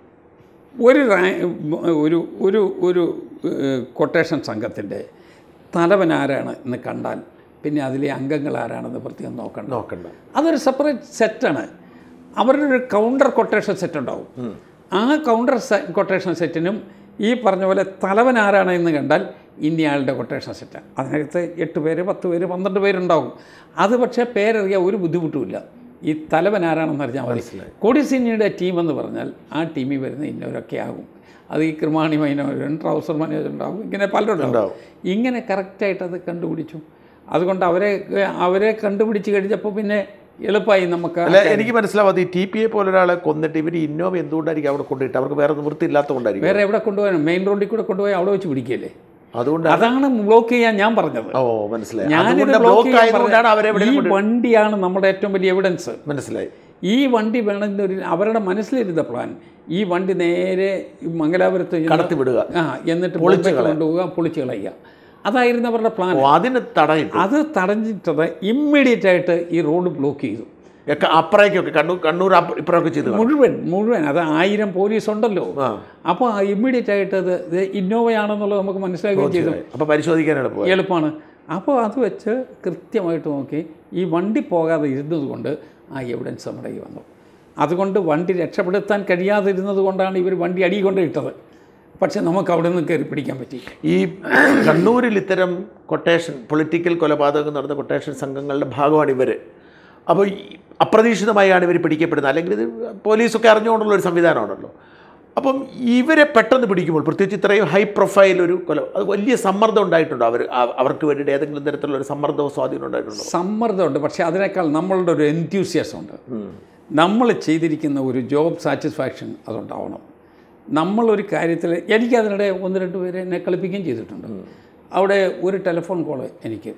ഒരു റാ- ഒരു ഒരു ഒരു കൊട്ടേഷൻ സംഘത്തിൻ്റെ തലവൻ ആരാണ് എന്ന് കണ്ടാൽ പിന്നെ അതിലെ അംഗങ്ങൾ ആരാണെന്ന് പ്രത്യേകം നോക്കണം നോക്കണ്ട അതൊരു സെപ്പറേറ്റ് സെറ്റാണ് അവരുടെ ഒരു കൗണ്ടർ കൊട്ടേഷൻ സെറ്റ് ഉണ്ടാവും ആ കൗണ്ടർ കൊട്ടേഷൻ സെറ്റിനും ഈ പറഞ്ഞ പോലെ തലവൻ ആരാണ് എന്ന് കണ്ടാൽ ഇന്നയാളുടെ കൊട്ടേഷൻ സെറ്റാണ് അതിനകത്ത് എട്ട് പേര് പത്ത് പേര് പന്ത്രണ്ട് പേരുണ്ടാവും അത് പക്ഷേ പേരറിയാൻ ഒരു ബുദ്ധിമുട്ടുമില്ല ഈ തലവൻ ആരാണെന്ന് അറിഞ്ഞാൽ മതി കൊടിസിനിയുടെ ടീം എന്ന് പറഞ്ഞാൽ ആ ടീമിൽ വരുന്ന ഇന്നവരൊക്കെ ആകും അത് ഈ കൃമാണി മൈനവരും ട്രൗസർ മാനേജർ ഉണ്ടാവും ഇങ്ങനെ പലരും ഉണ്ടാവും ഇങ്ങനെ കറക്റ്റായിട്ട് അത് കണ്ടുപിടിച്ചു അതുകൊണ്ട് അവരെ അവരെ കണ്ടുപിടിച്ച് കഴിഞ്ഞപ്പോൾ പിന്നെ എളുപ്പമായി നമുക്ക് അല്ല എനിക്ക് മനസ്സിലാവാതെ ഈ ടി പി എ പോലെ ഒരാളെ കൊന്നിട്ട് ഇവർ ഇന്നോവ എന്തുകൊണ്ടായിരിക്കും അവിടെ കൊണ്ടിട്ട് അവർക്ക് വേറെ നിവൃത്തി ഇല്ലാത്തതുകൊണ്ടായിരിക്കും വേറെ എവിടെ കൊണ്ടുപോകാൻ മെയിൻ റോഡിൽ കൂടെ കൊണ്ടുപോയി അവിടെ വെച്ച് പിടിക്കല്ലേ അതുകൊണ്ട് അതാണ് ബ്ലോക്ക് ചെയ്യാൻ ഞാൻ പറഞ്ഞത് ഓ മനസ്സിലായി ഞാനിത് അതുകൊണ്ട് ബ്ലോക്ക് ബ്ലോക്ക് ചെയ്യാൻ ആയതുകൊണ്ടാണ് അവരെ പറഞ്ഞത്. എവിടെ ഈ വണ്ടിയാണ് നമ്മുടെ ഏറ്റവും വലിയ എവിഡൻസ് മനസ്സിലായി ഈ വണ്ടി വേണമെന്നൊരു അവരുടെ മനസ്സിലിരുന്ന പ്ലാൻ ഈ വണ്ടി നേരെ ഈ മംഗലാപുരത്ത് ചെന്ന് കടത്തി വിടുക ആ എന്നിട്ട് ബോംബെ കൊണ്ടുപോവുക പൊളിച്ച് കളയുക അതായിരുന്നു അവരുടെ പ്ലാൻ ഓ അതിന് തടയിട്ടു അത് തടഞ്ഞിട്ടത് ഇമ്മീഡിയറ്റ് ആയിട്ട് ഈ റോഡ് ബ്ലോക്ക് ചെയ്തു ഒക്കെ അപ്പുറേക്കൊക്കെ കണ്ണൂർ കണ്ണൂർ അപ്പ- ഇപ്പുറമൊക്കെ ചെയ്തു കാണും. മുഴുവൻ മുഴുവൻ അത് ആയിരം പോലീസ് ഉണ്ടല്ലോ ആ അപ്പോൾ ഇമ്മീഡിയറ്റ് ആയിട്ട് അത് ഇത് ഇന്നോവയാണെന്നുള്ളത് നമുക്ക് മനസ്സിലാക്കുകയും ചെയ്തു അപ്പൊ പരിശോധിക്കാൻ എളുപ്പമായി എളുപ്പമാണ് അപ്പോൾ അത് വെച്ച് കൃത്യമായിട്ട് നോക്കി ഈ വണ്ടി പോകാതെ ഇരുന്നത് കൊണ്ട് ആ എവിഡൻസ് നമ്മുടെ കയ്യിൽ വന്നു അതുകൊണ്ട് വണ്ടി രക്ഷപ്പെടുത്താൻ കഴിയാതിരുന്നത് കൊണ്ടാണ് ഇവർ വണ്ടി അടി കൊണ്ട് ഇട്ടത് പക്ഷെ നമുക്ക് അവിടെ നിന്ന് കയറി പിടിക്കാൻ പറ്റി ഈ കണ്ണൂരിൽ ഇത്തരം കൊട്ടേഷൻ പൊളിറ്റിക്കൽ കൊലപാതകം നടന്ന കൊട്ടേഷൻ സംഘങ്ങളുടെ ഭാഗമാണ് ഇവർ അപ്പോൾ ഈ അപ്രതീക്ഷിതമായാണ് ഇവർ പിടിക്കപ്പെടുന്നത് അല്ലെങ്കിൽ ഇത് പോലീസൊക്കെ അറിഞ്ഞുകൊണ്ടുള്ള ഒരു സംവിധാനമാണല്ലോ അപ്പം ഇവരെ പെട്ടെന്ന് പിടിക്കുമ്പോൾ പ്രത്യേകിച്ച് ഇത്രയും ഹൈ പ്രൊഫൈൽ ഒരു കൊല അത് വലിയ സമ്മർദ്ദം ഉണ്ടായിട്ടുണ്ടോ അവർ ആ- അവർക്ക് വേണ്ടിയിട്ട് ഏതെങ്കിലും തരത്തിലുള്ള ഒരു സമ്മർദ്ദമോ സ്വാധീനം ഉണ്ടായിട്ടുണ്ടോ സമ്മർദ്ദമുണ്ട് പക്ഷേ അതിനേക്കാൾ നമ്മളുടെ ഒരു എൻത്യൂസിയസം ഉണ്ട് നമ്മൾ ചെയ്തിരിക്കുന്ന ഒരു ജോബ് സാറ്റിസ്ഫാക്ഷൻ അതുണ്ടാവണം നമ്മളൊരു കാര്യത്തിൽ എനിക്കതിനിടെ ഒന്ന് രണ്ട് പേര് എന്നെ കളിപ്പിക്കുകയും ചെയ്തിട്ടുണ്ട് അവിടെ ഒരു ടെലിഫോൺ കോള് എനിക്ക്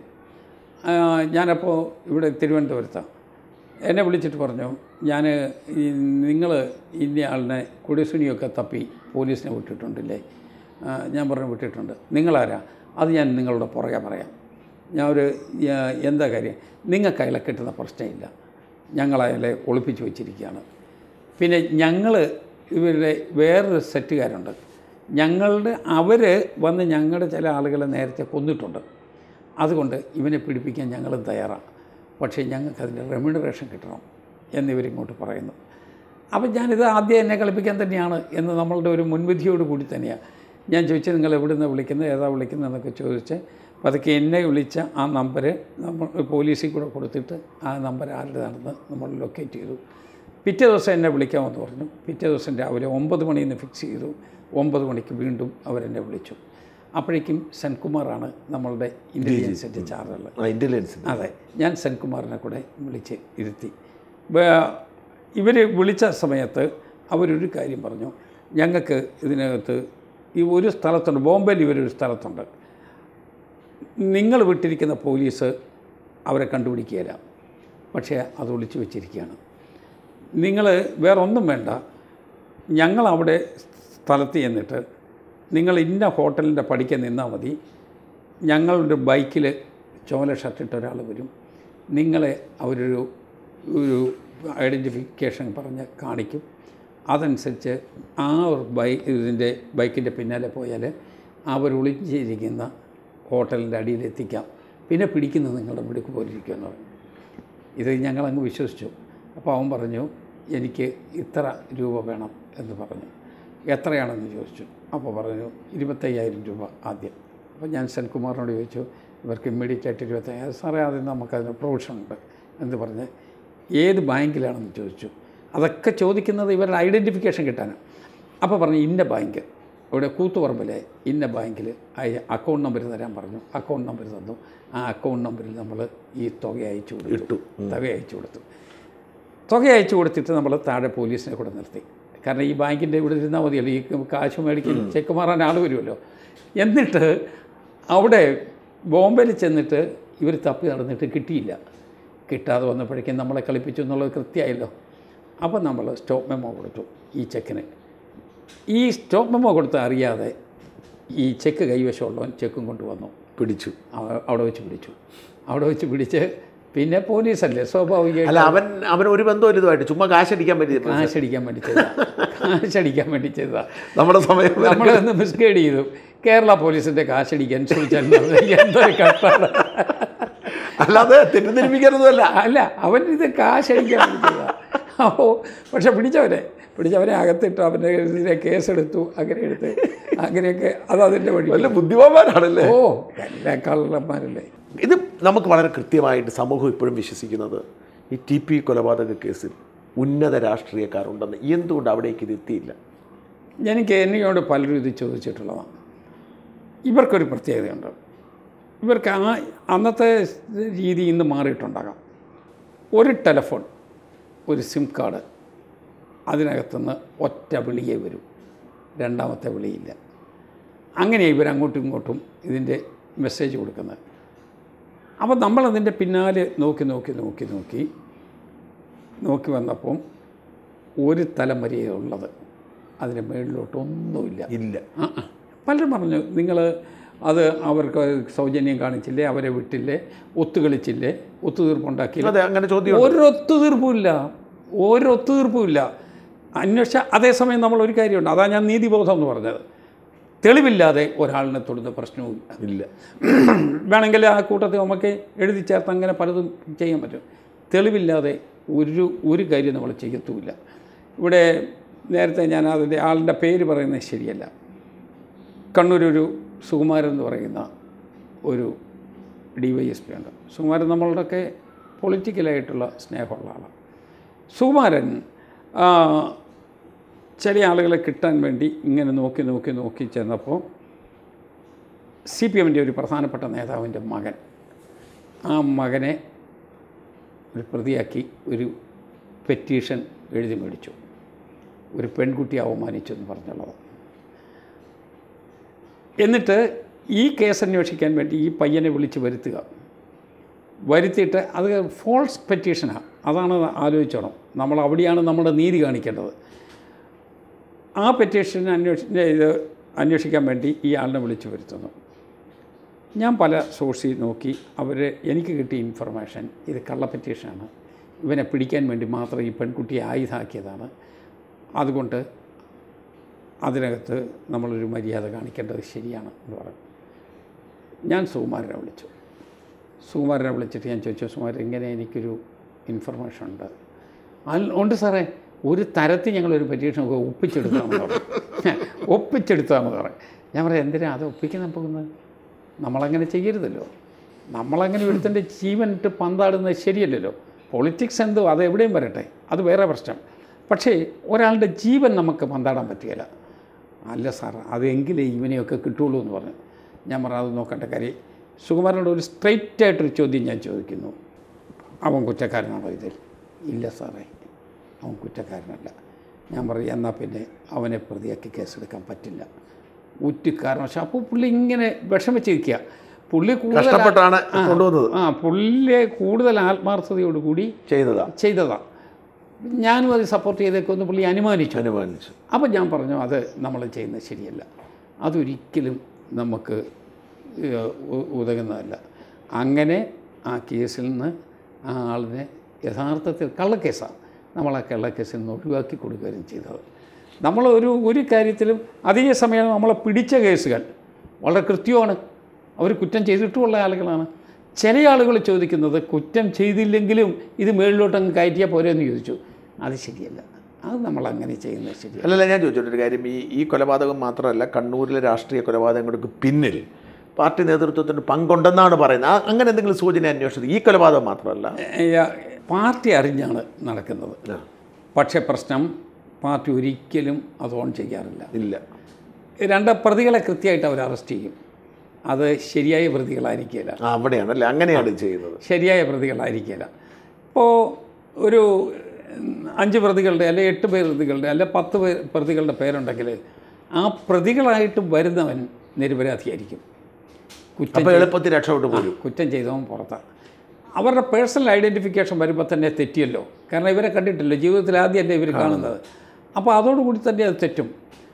ആ, ഞാനപ്പോൾ ഇവിടെ തിരുവനന്തപുരത്താണ് എന്നെ വിളിച്ചിട്ട് പറഞ്ഞു ഞാൻ ഈ നിങ്ങൾ ഇന്ന ആളിനെ കുടിസുനിയൊക്കെ തപ്പി പോലീസിനെ വിട്ടിട്ടുണ്ടല്ലേ ആ, ഞാൻ പറഞ്ഞു വിട്ടിട്ടുണ്ട് നിങ്ങളാരാ അത് ഞാൻ നിങ്ങളുടെ പുറകെ പറയാം ഞാൻ ഒരു ആ, എന്താ കാര്യം നിങ്ങൾക്ക് അയാളെ കിട്ടുന്ന പ്രശ്നമില്ല ഞങ്ങൾ അയാളെ ഒളിപ്പിച്ച് വെച്ചിരിക്കുകയാണ് പിന്നെ ഞങ്ങൾ ഇവരുടെ വേറൊരു സെറ്റുകാരുണ്ട് ഞങ്ങളുടെ അവർ വന്ന് ഞങ്ങളുടെ ചില ആളുകളെ നേരത്തെ കൊന്നിട്ടുണ്ട് അതുകൊണ്ട് ഇവനെ പിടിപ്പിക്കാൻ ഞങ്ങളും തയ്യാറാണ് പക്ഷേ ഞങ്ങൾക്ക് അതിൻ്റെ റെമ്യൂണറേഷൻ കിട്ടണം എന്നിവരിങ്ങോട്ട് പറയുന്നു അപ്പം ഞാനിത് ആദ്യം എന്നെ കളിപ്പിക്കാൻ തന്നെയാണ് എന്ന് നമ്മളുടെ ഒരു മുൻവിധിയോട് കൂടി തന്നെയാണ് ഞാൻ ചോദിച്ചു നിങ്ങൾ എവിടെ നിന്ന് വിളിക്കുന്നത് ഏതാ വിളിക്കുന്നത് എന്നൊക്കെ ചോദിച്ച് പതുക്കെ എന്നെ വിളിച്ച ആ നമ്പർ നമ്മൾ പോലീസിൽ കൂടെ കൊടുത്തിട്ട് ആ നമ്പർ ആരുടേതാണെന്ന് നമ്മൾ ലൊക്കേറ്റ് ചെയ്തു പിറ്റേ ദിവസം എന്നെ വിളിക്കാമെന്ന് പറഞ്ഞു പിറ്റേ ദിവസം രാവിലെ ഒമ്പത് മണിയിൽ നിന്ന് ഫിക്സ് ചെയ്തു ഒമ്പത് മണിക്ക് വീണ്ടും അവരെന്നെ വിളിച്ചു അപ്പോഴേക്കും സെൻകുമാറാണ് നമ്മളുടെ ഇൻ്റലിജൻസിൻ്റെ ചാർജുള്ളത് ആ ഇൻ്റലിജൻസ് അതെ ഞാൻ സെൻകുമാറിനെ കൂടെ വിളിച്ച് ഇരുത്തി ഇവർ വിളിച്ച സമയത്ത് അവരൊരു കാര്യം പറഞ്ഞു ഞങ്ങൾക്ക് ഇതിനകത്ത് ഈ ഒരു സ്ഥലത്തുണ്ട് ബോംബെയിൽ ഇവരൊരു സ്ഥലത്തുണ്ട് നിങ്ങൾ വിട്ടിരിക്കുന്ന പോലീസ് അവരെ കണ്ടുപിടിക്കുകയില്ല പക്ഷേ അത് ഒളിച്ചു വെച്ചിരിക്കുകയാണ് നിങ്ങൾ വേറെ ഒന്നും വേണ്ട ഞങ്ങൾ അവിടെ സ്ഥലത്ത് ചെന്നിട്ട് നിങ്ങൾ ഇന്ന ഹോട്ടലിൻ്റെ പടിക്ക് നിന്നാൽ മതി ഞങ്ങളുടെ ബൈക്കിൽ ചോല ഷർട്ടിട്ട ഒരാൾ വരും നിങ്ങളെ അവരൊരു ഒരു ഐഡൻറ്റിഫിക്കേഷൻ പറഞ്ഞ് കാണിക്കും അതനുസരിച്ച് ആ ഒരു ബൈ ഇതിൻ്റെ ബൈക്കിൻ്റെ പിന്നാലെ പോയാൽ അവർ ഒളിച്ചിരിക്കുന്ന ഹോട്ടലിൻ്റെ അടിയിലെത്തിക്കാം പിന്നെ പിടിക്കുന്നത് നിങ്ങളുടെ മിടുക്ക് പോലിരിക്കുമെന്ന് പറഞ്ഞു ഇത് ഞങ്ങളങ്ങ് വിശ്വസിച്ചു അപ്പോൾ അവൻ പറഞ്ഞു എനിക്ക് ഇത്ര രൂപ വേണം എന്ന് പറഞ്ഞു എത്രയാണെന്ന് ചോദിച്ചു അപ്പോൾ പറഞ്ഞു ഇരുപത്തയ്യായിരം രൂപ ആദ്യം അപ്പോൾ ഞാൻ സെൻകുമാറിനോട് ചോദിച്ചു ഇവർക്ക് ഇമ്മീഡിയറ്റ് ആയിട്ട് ഇരുപത്തയ്യായിരം സാറേ ആദ്യം നമുക്കതിന് പ്രൊവിഷൻ ഉണ്ട് എന്ന് പറഞ്ഞ് ഏത് ബാങ്കിലാണെന്ന് ചോദിച്ചു അതൊക്കെ ചോദിക്കുന്നത് ഇവരുടെ ഐഡൻറ്റിഫിക്കേഷൻ കിട്ടാനാണ് അപ്പോൾ പറഞ്ഞു ഇന്ന ബാങ്ക് ഇവിടെ കൂത്തുപറമ്പിലെ ഇന്ന ബാങ്കിൽ അക്കൗണ്ട് നമ്പർ തരാൻ പറഞ്ഞു അക്കൗണ്ട് നമ്പർ തന്നു ആ അക്കൗണ്ട് നമ്പറിൽ നമ്മൾ ഈ തുക അയച്ചു കൊടുത്തു തുക അയച്ചു കൊടുത്തു തുക അയച്ചു കൊടുത്തിട്ട് നമ്മൾ താഴെ പോലീസിനെ കൂടെ നിർത്തി കാരണം ഈ ബാങ്കിൻ്റെ ഇവിടെ ഇരുന്നാൽ മതിയല്ലോ ഈ കാശ് മേടിക്കാൻ ചെക്ക് മാറാൻ ആൾ വരുമല്ലോ എന്നിട്ട് അവിടെ ബോംബെയിൽ ചെന്നിട്ട് ഇവർ തപ്പി നടന്നിട്ട് കിട്ടിയില്ല കിട്ടാതെ വന്നപ്പോഴേക്കും നമ്മളെ കളിപ്പിച്ചു എന്നുള്ളത് കൃത്യമായല്ലോ അപ്പോൾ നമ്മൾ സ്റ്റോപ്പ് മെമ്മോ കൊടുത്തു ഈ ചെക്കിന് ഈ സ്റ്റോപ്പ് മെമ്മോ കൊടുത്ത് അറിയാതെ ഈ ചെക്ക് കൈവശമുള്ളവൻ ചെക്കും കൊണ്ടുവന്നു പിടിച്ചു അവ- അവിടെ വെച്ച് പിടിച്ചു അവിടെ വെച്ച് പിടിച്ച് പിന്നെ പോലീസല്ലേ സ്വാഭാവികമായിട്ട് അല്ല അവൻ അവൻ ഒരു ബന്ധവും ഇതുമായിട്ട് ചുമ്മാ കാശടിക്കാൻ പറ്റി കാശടിക്കാൻ വേണ്ടി ചെയ്താ കാശടിക്കാൻ വേണ്ടി ചെയ്താ നമ്മുടെ സമയം വരെ. നമ്മളൊന്ന് മിസ്ഗൈഡ് ചെയ്തു കേരള പോലീസിൻ്റെ കാശടിക്കാൻ ശ്രമിച്ചാൽ എന്തൊരു കഷ്ടാണ് അല്ലാതെ തെറ്റിദ്ധരിപ്പിക്കരുതല്ല അല്ല അവൻ ഇത് കാശടിക്കാൻ വേണ്ടി ചെയ്താ അപ്പോൾ പക്ഷെ പിടിച്ചവനെ പിടിച്ചവനെ അകത്തിട്ട് അവൻ്റെ ഇതിനെ കേസെടുത്തു അങ്ങനെ എടുത്ത് അങ്ങനെയൊക്കെ അത് അതിൻ്റെ വഴി വല്ല ബുദ്ധിമാന്മാരാണല്ലേ ഓ എല്ലാ കള്ളന്മാരല്ലേ ഇത് നമുക്ക് വളരെ കൃത്യമായിട്ട് സമൂഹം ഇപ്പോഴും വിശ്വസിക്കുന്നത് ഈ ടി പി കൊലപാതക കേസിൽ ഉന്നത രാഷ്ട്രീയക്കാരുണ്ടെന്ന് എന്തുകൊണ്ട് അവിടേക്ക് ഇത് എത്തിയില്ല എനിക്ക് എന്നോട് പലരും ഇത് ചോദിച്ചിട്ടുള്ളതാണ് ഇവർക്കൊരു പ്രത്യേകതയുണ്ട് ഇവർക്ക് ആ അന്നത്തെ രീതി ഇന്ന് മാറിയിട്ടുണ്ടാകാം ഒരു ടെലഫോൺ ഒരു സിം കാർഡ് അതിനകത്തുനിന്ന് ഒറ്റ വിളിയേ വരൂ രണ്ടാമത്തെ വിളിയില്ല അങ്ങനെ ഇവരങ്ങോട്ടും ഇങ്ങോട്ടും ഇതിൻ്റെ മെസ്സേജ് കൊടുക്കുന്നത് അപ്പോൾ നമ്മളതിൻ്റെ പിന്നാലെ നോക്കി നോക്കി നോക്കി നോക്കി നോക്കി വന്നപ്പം ഒരു തലം വരെയേ ഉള്ളത് അതിന് മേളിലോട്ടൊന്നുമില്ല ഇല്ല ആ, ആ. പലരും പറഞ്ഞു നിങ്ങൾ അത് അവർക്ക് സൗജന്യം കാണിച്ചില്ലേ അവരെ വിട്ടില്ലേ ഒത്തുകളിച്ചില്ലേ ഒത്തുതീർപ്പുണ്ടാക്കിയില്ലേ അതെ അങ്ങനെ ചോദ്യം ഒരു ഒത്തുതീർപ്പുമില്ല ഒരു ഒത്തുതീർപ്പുമില്ല അന്വേഷിച്ച അതേസമയം നമ്മൾ ഒരു കാര്യമുണ്ട് അതാ ഞാൻ നീതിബോധം എന്ന് പറഞ്ഞത് തെളിവില്ലാതെ ഒരാളിനെ തൊടുന്ന പ്രശ്നവുമില്ല ഇല്ല വേണമെങ്കിൽ ആ കൂട്ടത്തിൽ നമുക്ക് എഴുതി ചേർത്ത് അങ്ങനെ പലതും ചെയ്യാൻ പറ്റും തെളിവില്ലാതെ ഒരു ഒരു കാര്യം നമ്മൾ ചെയ്യത്തുമില്ല ഇവിടെ നേരത്തെ ഞാൻ അതിൻ്റെ ആളിൻ്റെ പേര് പറയുന്നത് ശരിയല്ല കണ്ണൂരൊരു സുകുമാരൻ എന്ന് പറയുന്ന ഒരു ഡി വൈ എസ് പി ഉണ്ട് സുകുമാരൻ നമ്മളുടെയൊക്കെ പൊളിറ്റിക്കലായിട്ടുള്ള സ്നേഹമുള്ള ആളാണ് സുകുമാരൻ ആ, ചില ആളുകളെ കിട്ടാൻ വേണ്ടി ഇങ്ങനെ നോക്കി നോക്കി നോക്കി ചെന്നപ്പോൾ സി പി എമ്മിൻ്റെ ഒരു പ്രധാനപ്പെട്ട നേതാവിൻ്റെ മകൻ ആ മകനെ ഒരു പ്രതിയാക്കി ഒരു പെറ്റീഷൻ എഴുതി മേടിച്ചു ഒരു പെൺകുട്ടിയെ അവമാനിച്ചു എന്ന് പറഞ്ഞുള്ളത് എന്നിട്ട് ഈ കേസ് അന്വേഷിക്കാൻ വേണ്ടി ഈ പയ്യനെ വിളിച്ച് വരുത്തുക വരുത്തിയിട്ട് അത് ഫോൾസ് പെറ്റീഷനാണ് അതാണ് ആലോചിച്ചോണം നമ്മൾ അവിടെയാണ് നമ്മുടെ നീതി കാണിക്കേണ്ടത് ആ പെറ്റീഷൻ അന്വേഷി ഇത് അന്വേഷിക്കാൻ വേണ്ടി ഈ ആളിനെ വിളിച്ച് വരുത്തുന്നു ഞാൻ പല സോഴ്സിൽ നോക്കി അവർ എനിക്ക് കിട്ടിയ ഇൻഫർമേഷൻ ഇത് കള്ള പെറ്റീഷനാണ് ഇവനെ പിടിക്കാൻ വേണ്ടി മാത്രം ഈ പെൺകുട്ടിയെ ആയുധാക്കിയതാണ് അതുകൊണ്ട് അതിനകത്ത് നമ്മളൊരു മര്യാദ കാണിക്കേണ്ടത് ശരിയാണ് എന്ന് പറഞ്ഞു ഞാൻ സുകുമാരനെ വിളിച്ചു സുകുമാരനെ വിളിച്ചിട്ട് ഞാൻ ചോദിച്ചു സുകുമാരൻ ഇങ്ങനെ എനിക്കൊരു ഇൻഫർമേഷൻ ഉണ്ട് അൽ- ഉണ്ട് സാറേ ഒരു തരത്തിൽ ഞങ്ങളൊരു പരീക്ഷ ഒപ്പിച്ചെടുത്താമെന്ന് പറഞ്ഞു ഒപ്പിച്ചെടുത്താമെന്ന് പറഞ്ഞു ഞാൻ പറയാം എന്തിനാ അത് ഒപ്പിക്കാൻ പോകുന്നത് നമ്മളങ്ങനെ ചെയ്യരുതല്ലോ നമ്മളങ്ങനെ ഒരുത്തൻ്റെ ജീവൻ ഇട്ട് പന്താടുന്നത് ശരിയല്ലല്ലോ പൊളിറ്റിക്സ് എന്തോ അത് എവിടെയും വരട്ടെ അത് വേറെ പ്രശ്നം പക്ഷേ ഒരാളുടെ ജീവൻ നമുക്ക് പന്താടാൻ പറ്റുകയില്ല അല്ല സാർ അതെങ്കിലേ ഇവനെയൊക്കെ കിട്ടുള്ളൂ എന്ന് പറഞ്ഞു ഞാൻ പറഞ്ഞു അത് നോക്കേണ്ട കാര്യം സുകുമാരനോട് ഒരു സ്ട്രെയിറ്റ് ആയിട്ടൊരു ചോദ്യം ഞാൻ ചോദിക്കുന്നു അവൻ കുറ്റക്കാരനാണോ ഇതിൽ ഇല്ല സാറേ അവൻ കുറ്റക്കാരനല്ല ഞാൻ പറയും എന്നാൽ പിന്നെ അവനെ പ്രതിയാക്കി കേസെടുക്കാൻ പറ്റില്ല ഒറ്റ കാരണവശാൽ അപ്പോൾ പുള്ളി ഇങ്ങനെ വിഷമിച്ചിരിക്കുക പുള്ളി കൂടുതൽ കഷ്ടപ്പെട്ടാണ് കൊണ്ടുവന്നത് ആ പുള്ളിയെ കൂടുതൽ ആത്മാർത്ഥതയോടുകൂടി ചെയ്തതാ ചെയ്തതാണ് ഞാനും അത് സപ്പോർട്ട് ചെയ്തേക്കൊന്ന് പുള്ളി അനുമാനിച്ചു അനുമാനിച്ചു അപ്പം ഞാൻ പറഞ്ഞു അത് നമ്മൾ ചെയ്യുന്നത് ശരിയല്ല അതൊരിക്കലും നമുക്ക് ഏഹ്, ഉ- ഉതകുന്നതല്ല അങ്ങനെ ആ കേസിൽ നിന്ന് ആ ആളിനെ യഥാർത്ഥത്തിൽ കള്ളക്കേസാണ് നമ്മൾ ആ കള്ളക്കേസിൽ നിന്ന് ഒഴിവാക്കി കൊടുക്കുകയും ചെയ്തത് നമ്മൾ ഒരു ഒരു കാര്യത്തിലും അതേ സമയം നമ്മളെ പിടിച്ച കേസുകൾ വളരെ കൃത്യമാണ് അവർ കുറ്റം ചെയ്തിട്ടുമുള്ള ആളുകളാണ് ചില ആളുകൾ ചോദിക്കുന്നത് കുറ്റം ചെയ്തില്ലെങ്കിലും ഇത് മേളിലോട്ടങ്ങ് കയറ്റിയാൽ പോരെ എന്ന് ചോദിച്ചു അത് ശരിയല്ല അത് നമ്മൾ അങ്ങനെ ചെയ്യുന്നത് ശരിയല്ല അല്ലല്ല ഞാൻ ചോദിച്ചോട്ടൊരു കാര്യം ഈ ഈ കൊലപാതകം മാത്രമല്ല കണ്ണൂരിലെ രാഷ്ട്രീയ കൊലപാതകങ്ങൾക്ക് പിന്നിൽ പാർട്ടി നേതൃത്വത്തിന് പങ്കുണ്ടെന്നാണ് പറയുന്നത് ആ- അങ്ങനെ എന്തെങ്കിലും സൂചന അന്വേഷിച്ചത് ഈ കൊലപാതകം മാത്രമല്ല ഏഹ്, പാർട്ടി അറിഞ്ഞാണ് നടക്കുന്നത് പക്ഷേ പ്രശ്നം പാർട്ടി ഒരിക്കലും അത് ഓൺ ചെയ്യാറില്ല ഇല്ല രണ്ട് പ്രതികളെ കൃത്യമായിട്ട് അവർ അറസ്റ്റ് ചെയ്യും അത് ശരിയായ പ്രതികളായിരിക്കില്ല ആ അവിടെയാണല്ലേ അങ്ങനെയാണ് ചെയ്യുന്നത് ശരിയായ പ്രതികളായിരിക്കില്ല ഇപ്പോൾ ഒരു ഉം, അഞ്ച് പ്രതികളുടെ അല്ലെ എട്ട് പ്രതികളുടെ അല്ലെ പത്ത് പേ- പ്രതികളുടെ പേരുണ്ടെങ്കിൽ ആ പ്രതികളായിട്ട് വരുന്നവൻ നിരപരാധിയായിരിക്കും കുറ്റം അപ്പോൾ എളുപ്പത്തിൽ രക്ഷപ്പെട്ടു പോരും കുറ്റം ചെയ്തവൻ പുറത്താണ് അവരുടെ പേഴ്സണൽ ഐഡൻറ്റിഫിക്കേഷൻ വരുമ്പോൾ തന്നെ തെറ്റിയല്ലോ കാരണം ഇവരെ കണ്ടിട്ടില്ല ജീവിതത്തിൽ ആദ്യമല്ലേ ഇവർ കാണുന്നത് അപ്പോൾ അതോടുകൂടി തന്നെ അത് തെറ്റും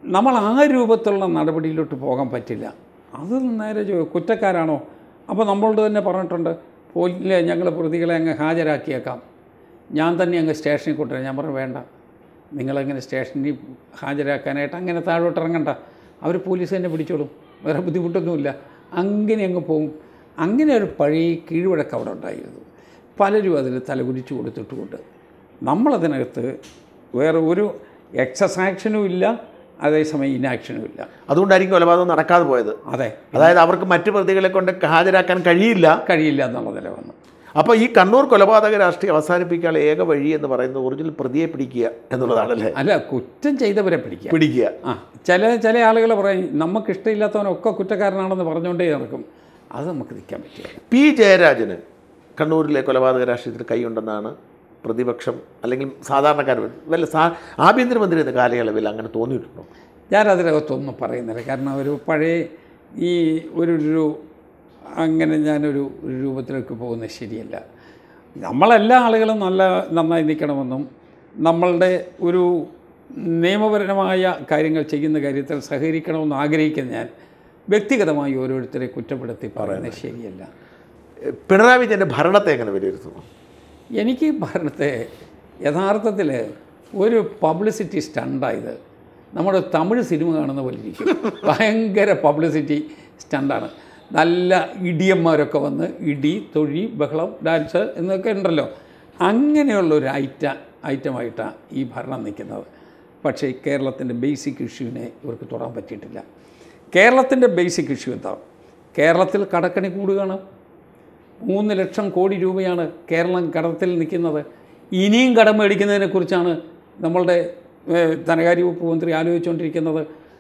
നമ്മൾ ആ രൂപത്തിലുള്ള നടപടിയിലോട്ട് പോകാൻ പറ്റില്ല അത് നേരെ ചോ- കുറ്റക്കാരാണോ അപ്പോൾ നമ്മളോട് തന്നെ പറഞ്ഞിട്ടുണ്ട് പോലീസിലെ ഞങ്ങൾ പ്രതികളെ അങ്ങ് ഹാജരാക്കിയേക്കാം ഞാൻ തന്നെ അങ്ങ് സ്റ്റേഷനിൽ കൊണ്ടുവരാം ഞാൻ പറഞ്ഞു വേണ്ട നിങ്ങളങ്ങനെ സ്റ്റേഷനിൽ ഹാജരാക്കാനായിട്ട് അങ്ങനെ താഴോട്ട് ഇറങ്ങണ്ട അവർ പോലീസ് തന്നെ പിടിച്ചോളും വേറെ ബുദ്ധിമുട്ടൊന്നുമില്ല അങ്ങനെ അങ്ങ് പോകും അങ്ങനെ ഒരു പഴയ കീഴ്വഴക്കം അവിടെ ഉണ്ടായിരുന്നു പലരും അതിൽ തലകുനിച്ച് കൊടുത്തിട്ടുമുണ്ട് നമ്മളതിനകത്ത് വേറെ ഒരു എക്സസ് ആക്ഷനും ഇല്ല അതേസമയം ഇനാക്ഷനും ഇല്ല അതുകൊണ്ടായിരിക്കും കൊലപാതകം നടക്കാതെ പോയത് അതെ അതായത് അവർക്ക് മറ്റ് പ്രതികളെ കൊണ്ട് ഹാജരാക്കാൻ കഴിയില്ല കഴിയില്ല എന്നുള്ള നില വന്നു അപ്പോൾ ഈ കണ്ണൂർ കൊലപാതക രാഷ്ട്രീയം അവസാനിപ്പിക്കാനുള്ള ഏക വഴി എന്ന് പറയുന്നത് ഒറിജിനൽ പ്രതിയെ പിടിക്കുക എന്നുള്ളതാണല്ലേ അല്ല കുറ്റം ചെയ്തവരെ പിടിക്കുക പിടിക്കുക ആ ചില ചില ആളുകൾ പറയും നമുക്ക് ഇഷ്ടമില്ലാത്തവനൊക്കെ കുറ്റക്കാരനാണെന്ന് പറഞ്ഞുകൊണ്ടേ നടക്കും അത് നമുക്ക് നിൽക്കാൻ പറ്റില്ല പി ജയരാജന് കണ്ണൂരിലെ കൊലപാതക രാഷ്ട്രീയത്തിൽ കൈയുണ്ടെന്നാണ് പ്രതിപക്ഷം അല്ലെങ്കിൽ സാധാരണക്കാർ വല്ല സാ ആഭ്യന്തരമന്ത്രി എന്ന കാലയളവിൽ അങ്ങനെ തോന്നിയിട്ടുണ്ടോ ഞാനതിനകത്തൊന്നും പറയുന്നില്ല കാരണം ഒരു പഴയ ഈ ഒരു ഒരു അങ്ങനെ ഞാനൊരു ഒരു രൂപത്തിലേക്ക് പോകുന്നത് ശരിയല്ല നമ്മളെല്ലാ ആളുകളും നല്ല നന്നായി നിൽക്കണമെന്നും നമ്മളുടെ ഒരു നിയമപരമായ കാര്യങ്ങൾ ചെയ്യുന്ന കാര്യത്തിൽ സഹകരിക്കണമെന്ന് ആഗ്രഹിക്കുന്ന ഞാൻ വ്യക്തിഗതമായി ഓരോരുത്തരെ കുറ്റപ്പെടുത്തി പറയുന്നത് ശരിയല്ല എ, പിണറായി വിജയൻ്റെ ഭരണത്തെ എങ്ങനെ വിലയിരുത്തുന്നു എനിക്ക് ഭരണത്തെ യഥാർത്ഥത്തിൽ ഒരു പബ്ലിസിറ്റി സ്റ്റണ്ടായത് നമ്മുടെ തമിഴ് സിനിമ കാണുന്ന പോലെ ഇരിക്കും ഭയങ്കര പബ്ലിസിറ്റി സ്റ്റണ്ടാണ് നല്ല ഇടിയന്മാരൊക്കെ വന്ന് ഇടി തൊഴി ബഹളം ഡാൻസ് എന്നൊക്കെ ഉണ്ടല്ലോ അങ്ങനെയുള്ള ഒരു ഐറ്റ ഐറ്റമായിട്ടാണ് ഈ ഭരണം നിൽക്കുന്നത് പക്ഷേ കേരളത്തിൻ്റെ ബേസിക് ഇഷ്യൂവിനെ ഇവർക്ക് തൊടാൻ പറ്റിയിട്ടില്ല കേരളത്തിൻ്റെ ബേസിക് ഇഷ്യൂ എന്താ കേരളത്തിൽ കടക്കണി കൂടുകയാണ് മൂന്ന് ലക്ഷം കോടി രൂപയാണ് കേരളം കടത്തിൽ നിൽക്കുന്നത് ഇനിയും കടം മേടിക്കുന്നതിനെക്കുറിച്ചാണ് നമ്മളുടെ ഏഹ്, ധനകാര്യ വകുപ്പ് മന്ത്രി ആലോചിച്ചുകൊണ്ടിരിക്കുന്നത്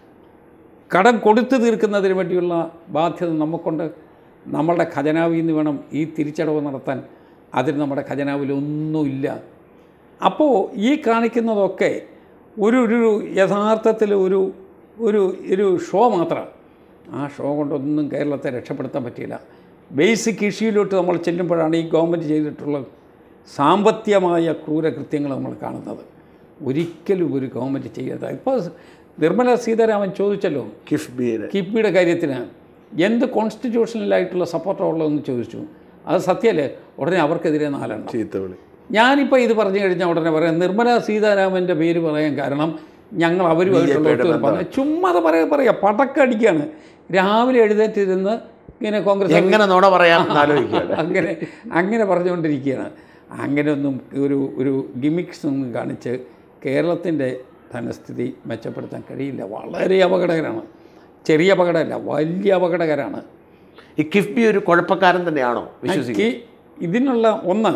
കടം കൊടുത്തു തീർക്കുന്നതിന് വേണ്ടിയുള്ള ബാധ്യത നമുക്കുണ്ട് നമ്മളുടെ ഖജനാവിൽ നിന്ന് വേണം ഈ തിരിച്ചടവ് നടത്താൻ അതിന് നമ്മുടെ ഖജനാവിൽ ഒന്നുമില്ല അപ്പോൾ ഈ കാണിക്കുന്നതൊക്കെ ഒരു ഒരു യഥാർത്ഥത്തിൽ ഒരു ഒരു ഒരു ഷോ മാത്രമാണ് ആ ഷോ കൊണ്ടൊന്നും കേരളത്തെ രക്ഷപ്പെടുത്താൻ പറ്റിയില്ല ബേസിക് ഇഷ്യൂയിലോട്ട് നമ്മൾ ചെല്ലുമ്പോഴാണ് ഈ ഗവൺമെൻറ് ചെയ്തിട്ടുള്ള സാമ്പത്തികമായ ക്രൂരകൃത്യങ്ങൾ നമ്മൾ കാണുന്നത് ഒരിക്കലും ഒരു ഗവൺമെൻറ് ചെയ്യാത്ത ഇപ്പോൾ നിർമ്മല സീതാരാമൻ ചോദിച്ചല്ലോ കിഫ്ബിയുടെ കിഫ്ബിയുടെ കാര്യത്തിന് എന്ത് കോൺസ്റ്റിറ്റ്യൂഷണലായിട്ടുള്ള സപ്പോർട്ടാണ് ഉള്ളതെന്ന് ചോദിച്ചു അത് സത്യമല്ലേ ഉടനെ അവർക്കെതിരെ നാലെണ്ണം ചീത്തവിളി ഞാനിപ്പോൾ ഇത് പറഞ്ഞു കഴിഞ്ഞാൽ ഉടനെ പറയാം നിർമ്മല സീതാരാമൻ്റെ പേര് പറയാൻ കാരണം ഞങ്ങൾ അവരുമായിട്ടുള്ള ഒത്തുതീർപ്പ് പറഞ്ഞു ചുമ്മാ അത് പറയാ പറയാ പടക്കടിക്കുകയാണ് രാവിലെ എഴുന്നേറ്റിരുന്ന് ഇങ്ങനെ കോൺഗ്രസ് എങ്ങനെ നുണ പറയാം എന്ന് ആലോചിക്കുകയാണ് അങ്ങനെ അങ്ങനെ പറഞ്ഞുകൊണ്ടിരിക്കുകയാണ് അങ്ങനെയൊന്നും ഒരു ഒരു ഗിമിക്സ് ഒന്നും കാണിച്ച് കേരളത്തിൻ്റെ ധനസ്ഥിതി മെച്ചപ്പെടുത്താൻ കഴിയില്ല വളരെ അപകടകരമാണ് ചെറിയ അപകടമല്ല വലിയ അപകടകരമാണ് ഈ കിഫ്ബി ഒരു കുഴപ്പക്കാരൻ തന്നെയാണോ വിശ്വസിക്കുന്നത് ഈ ഇതിനുള്ള ഒന്ന്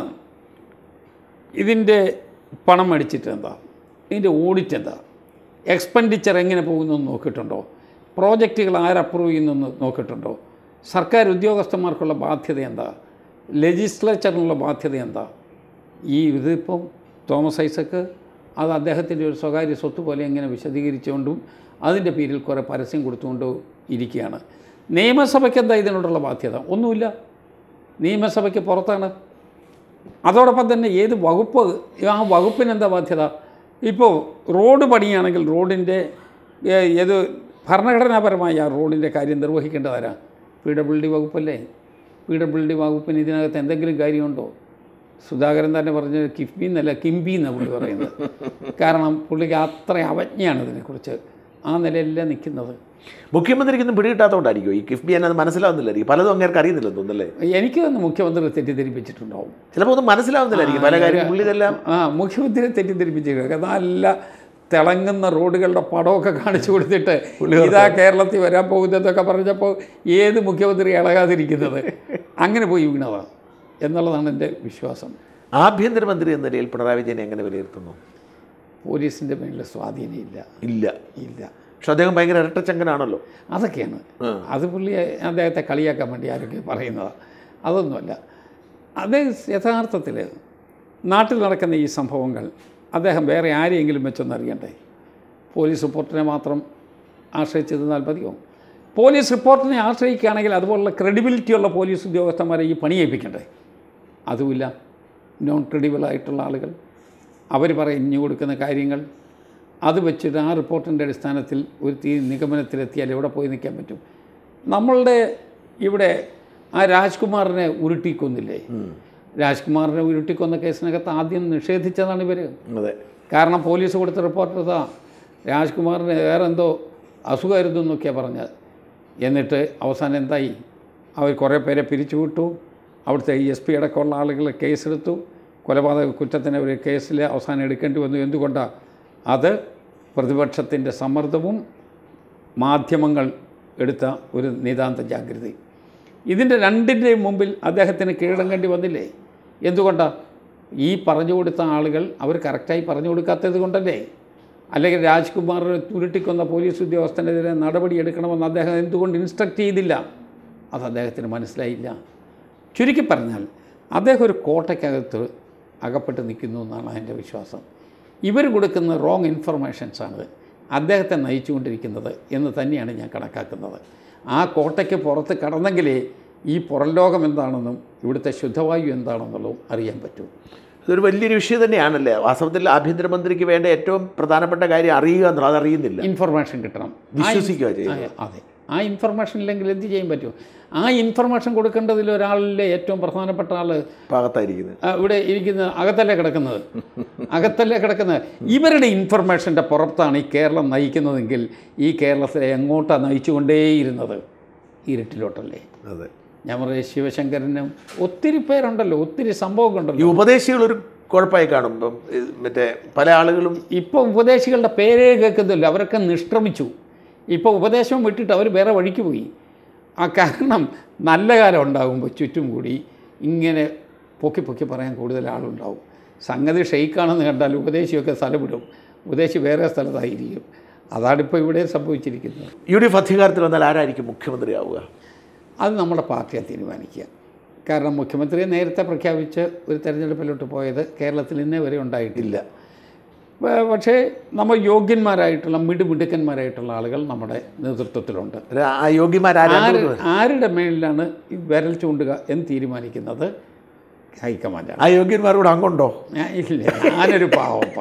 ഇതിൻ്റെ പണം മേടിച്ചിട്ട് എന്താ ഇതിൻ്റെ ഓഡിറ്റ് എന്താ എക്സ്പെൻഡിച്ചർ എങ്ങനെ പോകുന്നു എന്ന് നോക്കിയിട്ടുണ്ടോ പ്രോജക്റ്റുകൾ ആര് അപ്രൂവ് ചെയ്യുന്നെന്ന് നോക്കിയിട്ടുണ്ടോ സർക്കാർ ഉദ്യോഗസ്ഥന്മാർക്കുള്ള ബാധ്യത എന്താ ലെജിസ്ലേച്ചറിനുള്ള ബാധ്യത എന്താ ഈ ഇതിപ്പം തോമസ് ഐസക്ക് അത് അദ്ദേഹത്തിൻ്റെ ഒരു സ്വകാര്യ സ്വത്ത് പോലെ എങ്ങനെ വിശദീകരിച്ചുകൊണ്ടും അതിൻ്റെ പേരിൽ കുറേ പരസ്യം കൊടുത്തുകൊണ്ടും ഇരിക്കുകയാണ് നിയമസഭയ്ക്ക് എന്താ ഇതിനോടുള്ള ബാധ്യത ഒന്നുമില്ല നിയമസഭയ്ക്ക് പുറത്താണ് അതോടൊപ്പം തന്നെ ഏത് വകുപ്പ് ആ വകുപ്പിന് എന്താ ബാധ്യത ഇപ്പോൾ റോഡ് പണിയാണെങ്കിൽ റോഡിൻ്റെ ഏ- ഏത് ഭരണഘടനാപരമായി ആ റോഡിൻ്റെ കാര്യം നിർവഹിക്കേണ്ടതാരാ പി ഡബ്ല്യു ഡി വകുപ്പല്ലേ പി ഡബ്ല്യു ഡി വകുപ്പിന് ഇതിനകത്ത് എന്തെങ്കിലും കാര്യമുണ്ടോ സുധാകരൻ തന്നെ പറഞ്ഞത് കിഫ്ബി എന്നല്ല കിംബി എന്നാണ് പുള്ളി പറയുന്നത് കാരണം പുള്ളിക്ക് അത്ര അവജ്ഞയാണ് ഇതിനെക്കുറിച്ച് ആ നിലയല്ല നിൽക്കുന്നത് മുഖ്യമന്ത്രിക്ക് ഒന്നും പിടികിട്ടാത്തതുകൊണ്ടായിരിക്കും ഈ കിഫ്ബി എന്നത് മനസ്സിലാവുന്നില്ലായിരിക്കും പലതും അങ്ങേർക്ക് അറിയുന്നില്ലെന്ന് തോന്നുന്നല്ലേ എനിക്ക് തന്നെ മുഖ്യമന്ത്രി തെറ്റിദ്ധരിപ്പിച്ചിട്ടുണ്ടാവും ചിലപ്പോൾ ഒന്നും മനസ്സിലാവുന്നില്ലായിരിക്കും പല കാര്യം പുള്ളി ഇതെല്ലാം ആ മുഖ്യമന്ത്രിയെ തെറ്റിദ്ധരിപ്പിച്ചിരിക്കുക നല്ല തിളങ്ങുന്ന റോഡുകളുടെ പടമൊക്കെ കാണിച്ചു കൊടുത്തിട്ട് ഇതാ കേരളത്തിൽ വരാൻ പോകുന്നതൊക്കെ പറഞ്ഞപ്പോൾ ഏത് മുഖ്യമന്ത്രി ഇളകാതിരിക്കുന്നത് അങ്ങനെ പോയി വീണതാണ് എന്നുള്ളതാണ് എൻ്റെ വിശ്വാസം ആഭ്യന്തരമന്ത്രി എന്ന നിലയിൽ പിണറായി വിജയനെ എങ്ങനെ വിലയിരുത്തുന്നു പോലീസിൻ്റെ മേലിൽ സ്വാധീനമില്ല ഇല്ല ഇല്ല പക്ഷെ അദ്ദേഹം ഭയങ്കര ഇരട്ടച്ചങ്കനാണല്ലോ അതൊക്കെയാണ് അത് പുള്ളി അദ്ദേഹത്തെ കളിയാക്കാൻ വേണ്ടി ആരൊക്കെ പറയുന്നതാണ് അതൊന്നുമല്ല അത് യഥാർത്ഥത്തിൽ നാട്ടിൽ നടക്കുന്ന ഈ സംഭവങ്ങൾ അദ്ദേഹം വേറെ ആരെയെങ്കിലും വെച്ചൊന്നറിയണ്ടേ പോലീസ് റിപ്പോർട്ടിനെ മാത്രം ആശ്രയിച്ച് നിന്നാൽ മതിയോ പോലീസ് റിപ്പോർട്ടിനെ ആശ്രയിക്കുകയാണെങ്കിൽ അതുപോലുള്ള ക്രെഡിബിലിറ്റിയുള്ള പോലീസ് ഉദ്യോഗസ്ഥന്മാരെ ഈ പണി ഏൽപ്പിക്കണ്ടേ അതുമില്ല നോൺ ക്രെഡിബിളായിട്ടുള്ള ആളുകൾ അവർ പറഞ്ഞു കൊടുക്കുന്ന കാര്യങ്ങൾ അത് വെച്ചിട്ട് ആ റിപ്പോർട്ടിൻ്റെ അടിസ്ഥാനത്തിൽ ഒരു തീ നിഗമനത്തിലെത്തിയാൽ എവിടെ പോയി നിൽക്കാൻ പറ്റും നമ്മളുടെ ഇവിടെ ആ രാജ്കുമാറിനെ ഉരുട്ടിക്കൊന്നില്ലേ രാജ്കുമാറിനെ ഉരുട്ടിക്കൊന്ന കേസിനകത്ത് ആദ്യം നിഷേധിച്ചതാണ് ഇവർ അതെ കാരണം പോലീസ് കൊടുത്ത റിപ്പോർട്ട് ഇതാ രാജ്കുമാറിന് വേറെ എന്തോ അസുഖമായിരുന്നു എന്നൊക്കെയാണ് പറഞ്ഞത് എന്നിട്ട് അവസാനം എന്തായി അവർ കുറേ പേരെ പിരിച്ചുവിട്ടു അവിടുത്തെ ഈ എസ് പി അടക്കമുള്ള ആളുകൾ കേസെടുത്തു കൊലപാതക കുറ്റത്തിന് ഒരു കേസിൽ അവസാനം എടുക്കേണ്ടി വന്നു എന്തുകൊണ്ടാണ് അത് പ്രതിപക്ഷത്തിൻ്റെ സമ്മർദ്ദവും മാധ്യമങ്ങൾ എടുത്ത ഒരു നിതാന്ത ജാഗ്രതയും ഇതിൻ്റെ രണ്ടിൻ്റെയും മുമ്പിൽ അദ്ദേഹത്തിന് കീഴടങ്ങേണ്ടി വന്നില്ലേ എന്തുകൊണ്ടാണ് ഈ പറഞ്ഞു കൊടുത്ത ആളുകൾ അവർ കറക്റ്റായി പറഞ്ഞു കൊടുക്കാത്തത് കൊണ്ടല്ലേ അല്ലെങ്കിൽ രാജ്കുമാർ ഉരുട്ടിക്കൊന്ന പോലീസ് ഉദ്യോഗസ്ഥനെതിരെ നടപടിയെടുക്കണമെന്ന് അദ്ദേഹം എന്തുകൊണ്ട് ഇൻസ്ട്രക്റ്റ് ചെയ്തില്ല അത് അദ്ദേഹത്തിന് മനസ്സിലായില്ല ചുരുക്കി പറഞ്ഞാൽ അദ്ദേഹം ഒരു കോട്ടയ്ക്കകത്ത് അകപ്പെട്ട് നിൽക്കുന്നു എന്നാണ് എൻ്റെ വിശ്വാസം ഇവർ കൊടുക്കുന്ന റോങ് ഇൻഫർമേഷൻസാണ് അദ്ദേഹത്തെ നയിച്ചുകൊണ്ടിരിക്കുന്നത് എന്ന് തന്നെയാണ് ഞാൻ കണക്കാക്കുന്നത് ആ കോട്ടയ്ക്ക് പുറത്ത് കടന്നെങ്കിലേ ഈ പുറം ലോകം എന്താണെന്നും ഇവിടുത്തെ ശുദ്ധവായു എന്താണെന്നുള്ളതും അറിയാൻ പറ്റൂ ഇതൊരു വലിയൊരു വിഷയം തന്നെയാണല്ലേ വാസ്തവത്തിൽ ആഭ്യന്തരമന്ത്രിക്ക് വേണ്ട ഏറ്റവും പ്രധാനപ്പെട്ട കാര്യം അറിയുക എന്നുള്ളത് അതറിയുന്നില്ല ഇൻഫർമേഷൻ കിട്ടണം വിശ്വസിക്കുക ചെയ്യുന്നത് ആ, അതെ ആ ഇൻഫർമേഷൻ ഇല്ലെങ്കിൽ എന്ത് ചെയ്യാൻ പറ്റും ആ ഇൻഫർമേഷൻ കൊടുക്കേണ്ടതിൽ ഒരാളിലെ ഏറ്റവും പ്രധാനപ്പെട്ട ആൾ ഭാഗത്തായിരിക്കുന്നത് ഇവിടെ ഇരിക്കുന്ന അകത്തല്ലേ കിടക്കുന്നത് അകത്തല്ലേ കിടക്കുന്നത് ഇവരുടെ ഇൻഫർമേഷൻ്റെ പുറത്താണ് ഈ കേരളം നയിക്കുന്നതെങ്കിൽ ഈ കേരളത്തെ എങ്ങോട്ടാണ് നയിച്ചുകൊണ്ടേയിരുന്നത് ഇരുട്ടിലോട്ടല്ലേ അതെ ഞാൻ പറയുക ശിവശങ്കരനും ഒത്തിരി പേരുണ്ടല്ലോ ഒത്തിരി സംഭവങ്ങളുണ്ടല്ലോ ഈ ഉപദേശികൾ ഒരു കുഴപ്പമായി കാണും ഇപ്പം ഇത് മറ്റേ പല ആളുകളും ഇപ്പോൾ ഉപദേശികളുടെ പേരേ കേൾക്കുന്നില്ല അവരൊക്കെ നിഷ്ക്രമിച്ചു ഇപ്പോൾ ഉപദേശം വിട്ടിട്ട് അവർ വേറെ വഴിക്ക് പോയി ആ കാരണം നല്ല കാലം ഉണ്ടാകുമ്പോൾ ചുറ്റും കൂടി ഇങ്ങനെ പൊക്കി പൊക്കി പറയാൻ കൂടുതൽ ആളുണ്ടാവും സംഗതി ഷെയ്ക്കാണെന്ന് കണ്ടാൽ ഉപദേശിയൊക്കെ സ്ഥലം വിടും ഉപദേശി വേറെ സ്ഥലത്തായിരിക്കും അതാണിപ്പോൾ ഇവിടെ സംഭവിച്ചിരിക്കുന്നത് യു ഡി എഫ് അധികാരത്തിൽ വന്നാൽ ആരായിരിക്കും മുഖ്യമന്ത്രിയാവുക അത് നമ്മുടെ പാർട്ടിയെ തീരുമാനിക്കുക കാരണം മുഖ്യമന്ത്രിയെ നേരത്തെ പ്രഖ്യാപിച്ച് ഒരു തെരഞ്ഞെടുപ്പിലോട്ട് പോയത് കേരളത്തിൽ ഇന്നേ വരെ ഉണ്ടായിട്ടില്ല പ- പക്ഷേ നമ്മൾ യോഗ്യന്മാരായിട്ടുള്ള മിടുമിടുക്കന്മാരായിട്ടുള്ള ആളുകൾ നമ്മുടെ നേതൃത്വത്തിലുണ്ട് ഒരു ആ യോഗ്യമാരാരും ആര് ആരുടെ മേളിലാണ് ഈ വിരൽ ചൂണ്ടുക എന്ന് തീരുമാനിക്കുന്നത് ഹൈക്കമാൻഡാണ് ആ യോഗ്യന്മാരോട് അങ്ങുണ്ടോ ഞാൻ ഇല്ല ഞാനൊരു പാവപ്പ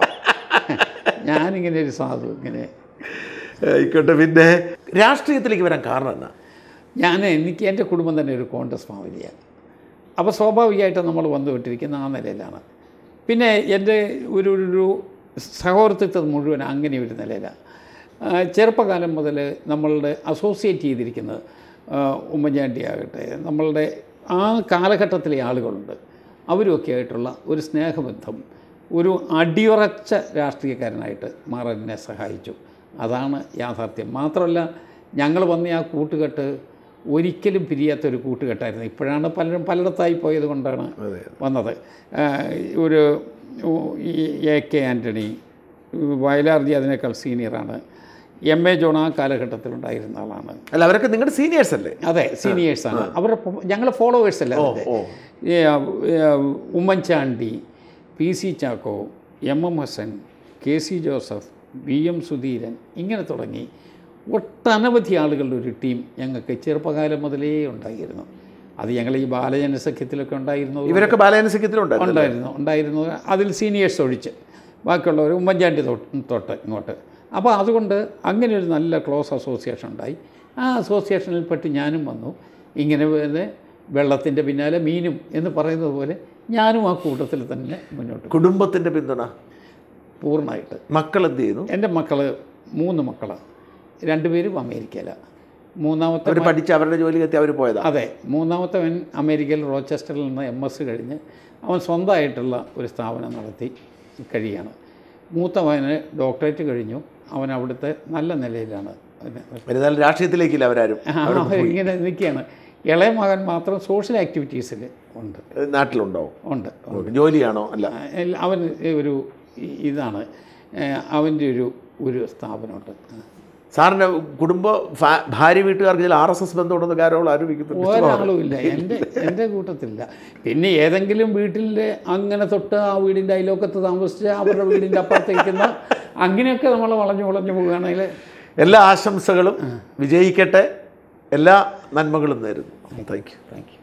ഞാനിങ്ങനെ ഒരു സാധു ഇങ്ങനെ ആയിക്കോട്ടെ പിന്നെ രാഷ്ട്രീയത്തിലേക്ക് വരാൻ കാരണം എന്നാ ഞാൻ എനിക്ക് എൻ്റെ കുടുംബം തന്നെ ഒരു കോൺഗ്രസ് ഫാമിലിയാണ് അപ്പോൾ സ്വാഭാവികമായിട്ട് നമ്മൾ വന്നുവിട്ടിരിക്കുന്ന ആ നിലയിലാണ് പിന്നെ എൻ്റെ ഒരു ഒരു സഹോദരത്വം മുഴുവൻ അങ്ങനെ ഒരു നിലയിലാണ് ആ, ചെറുപ്പകാലം മുതൽ നമ്മളുടെ അസോസിയേറ്റ് ചെയ്തിരിക്കുന്നത് ആ, ഉമ്മൻചാണ്ടി ആകട്ടെ നമ്മളുടെ ആ കാലഘട്ടത്തിലെ ആളുകളുണ്ട് അവരുമൊക്കെ ആയിട്ടുള്ള ഒരു സ്നേഹബന്ധം ഒരു അടിയുറച്ച രാഷ്ട്രീയക്കാരനായിട്ട് മാറാൻ എന്നെ സഹായിച്ചു അതാണ് യാഥാർത്ഥ്യം മാത്രമല്ല ഞങ്ങൾ വന്ന ആ കൂട്ടുകെട്ട് ഒരിക്കലും പിരിയാത്തൊരു കൂട്ടുകെട്ടായിരുന്നു ഇപ്പോഴാണ് പലരും പലയിടത്തായി പോയത് കൊണ്ടാണ് വന്നത് ആ, ഒരു ഉ- ഈ എ കെ ആൻ്റണി വയലാർജി അതിനേക്കാൾ സീനിയറാണ് എം എ ജോൺ ആ കാലഘട്ടത്തിലുണ്ടായിരുന്ന ആളാണ് അല്ല അവരൊക്കെ നിങ്ങളുടെ സീനിയേഴ്സ് അല്ലേ അതെ സീനിയേഴ്സാണ് അവരുടെ ഞങ്ങൾ ഫോളോവേഴ്സ് അല്ല അതിൻ്റെ. ഓ. ഈ, ആ, ഈ, ആ, Oommen Chandy P C Chacko M M Hasan K C Joseph V M Sudheeran ഇങ്ങനെ തുടങ്ങി ഒട്ടനവധി ആളുകളുടെ ഒരു ടീം ഞങ്ങൾക്ക് ചെറുപ്പകാലം മുതലേ ഉണ്ടായിരുന്നു അത് ഞങ്ങൾ ഈ ബാലജന സഖ്യത്തിലൊക്കെ ഉണ്ടായിരുന്നു ഇവരൊക്കെ ബാലയനസഖ്യത്തിലുണ്ടായിരുന്നു ഉണ്ടായിരുന്നു ഉണ്ടായിരുന്നു അതിൽ സീനിയേഴ്സ് ഒഴിച്ച് ബാക്കിയുള്ളവർ ഉമ്മൻചാണ്ടി തൊട്ട് തൊട്ട് ഇങ്ങോട്ട് അപ്പോൾ അതുകൊണ്ട് അങ്ങനെ ഒരു നല്ല ക്ലോസ് അസോസിയേഷൻ ഉണ്ടായി ആ അസോസിയേഷനിൽ പെട്ട് ഞാനും വന്നു ഇങ്ങനെ പിന്നെ വെള്ളത്തിൻ്റെ പിന്നാലെ മീനും എന്ന് പറയുന്നത് പോലെ ഞാനും ആ കൂട്ടത്തിൽ തന്നെ മുന്നോട്ട് പോയി. കുടുംബത്തിന്റെ പിന്തുണ പൂർണ്ണമായിട്ട് മക്കൾ എന്ത് ചെയ്യുന്നു എൻ്റെ മക്കൾ മൂന്ന് മക്കളാണ് രണ്ടുപേരും അമേരിക്കയിലാണ് മൂന്നാമത്തെ അവർ പഠിച്ച് അവരുടെ ജോലി എത്തി അവർ പോയതാ അതെ മൂന്നാമത്തവൻ അമേരിക്കയിൽ റോച്ചസ്റ്ററിൽ നിന്ന് എം എസ് കഴിഞ്ഞ് അവൻ സ്വന്തമായിട്ടുള്ള ഒരു സ്ഥാപനം നടത്തി കഴിയാണ് മൂത്തവന് ഡോക്ടറേറ്റ് കഴിഞ്ഞു അവൻ അവിടുത്തെ നല്ല നിലയിലാണ് പിന്നെ വലുതാൽ രാഷ്ട്രീയത്തിലേക്കില്ല അവരാരും ആ, അവൻ ഇങ്ങനെ നിൽക്കുകയാണ് ഇളയ മകൻ മാത്രം സോഷ്യൽ ആക്ടിവിറ്റീസിൽ ഉണ്ട് നാട്ടിലുണ്ടാവും ഉണ്ട് ജോലിയാണോ അല്ല ആ, എല്ല- അവൻ ഒരു ഇ- ഇതാണ് ഏഹ്, അവൻ്റെ ഒരു ഒരു സ്ഥാപനമുണ്ട് സാറിന്റെ കുടുംബ ഫാ- ഭാര്യ വീട്ടുകാർക്ക് ചില ആർ എസ് എസ് ബന്ധമുണ്ടെന്ന് കാരോൾ ആരോപിക്കുന്നുണ്ട് ഒരാളും ഇല്ല എൻ്റെ എൻ്റെ കൂട്ടത്തിലില്ല പിന്നെ ഏതെങ്കിലും വീട്ടിൽ അങ്ങനെ തൊട്ട് ആ വീടിൻ്റെ അയലോക്കത്ത് താമസിച്ച് അവരുടെ വീടിൻ്റെ അപ്പുറത്തേക്കുന്ന അങ്ങനെയൊക്കെ നമ്മൾ വളഞ്ഞു വളഞ്ഞു പോവുകയാണെങ്കിൽ എല്ലാ ആശംസകളും വിജയിക്കട്ടെ എല്ലാ നന്മകളും നേരുന്നു താങ്ക് യു താങ്ക് യു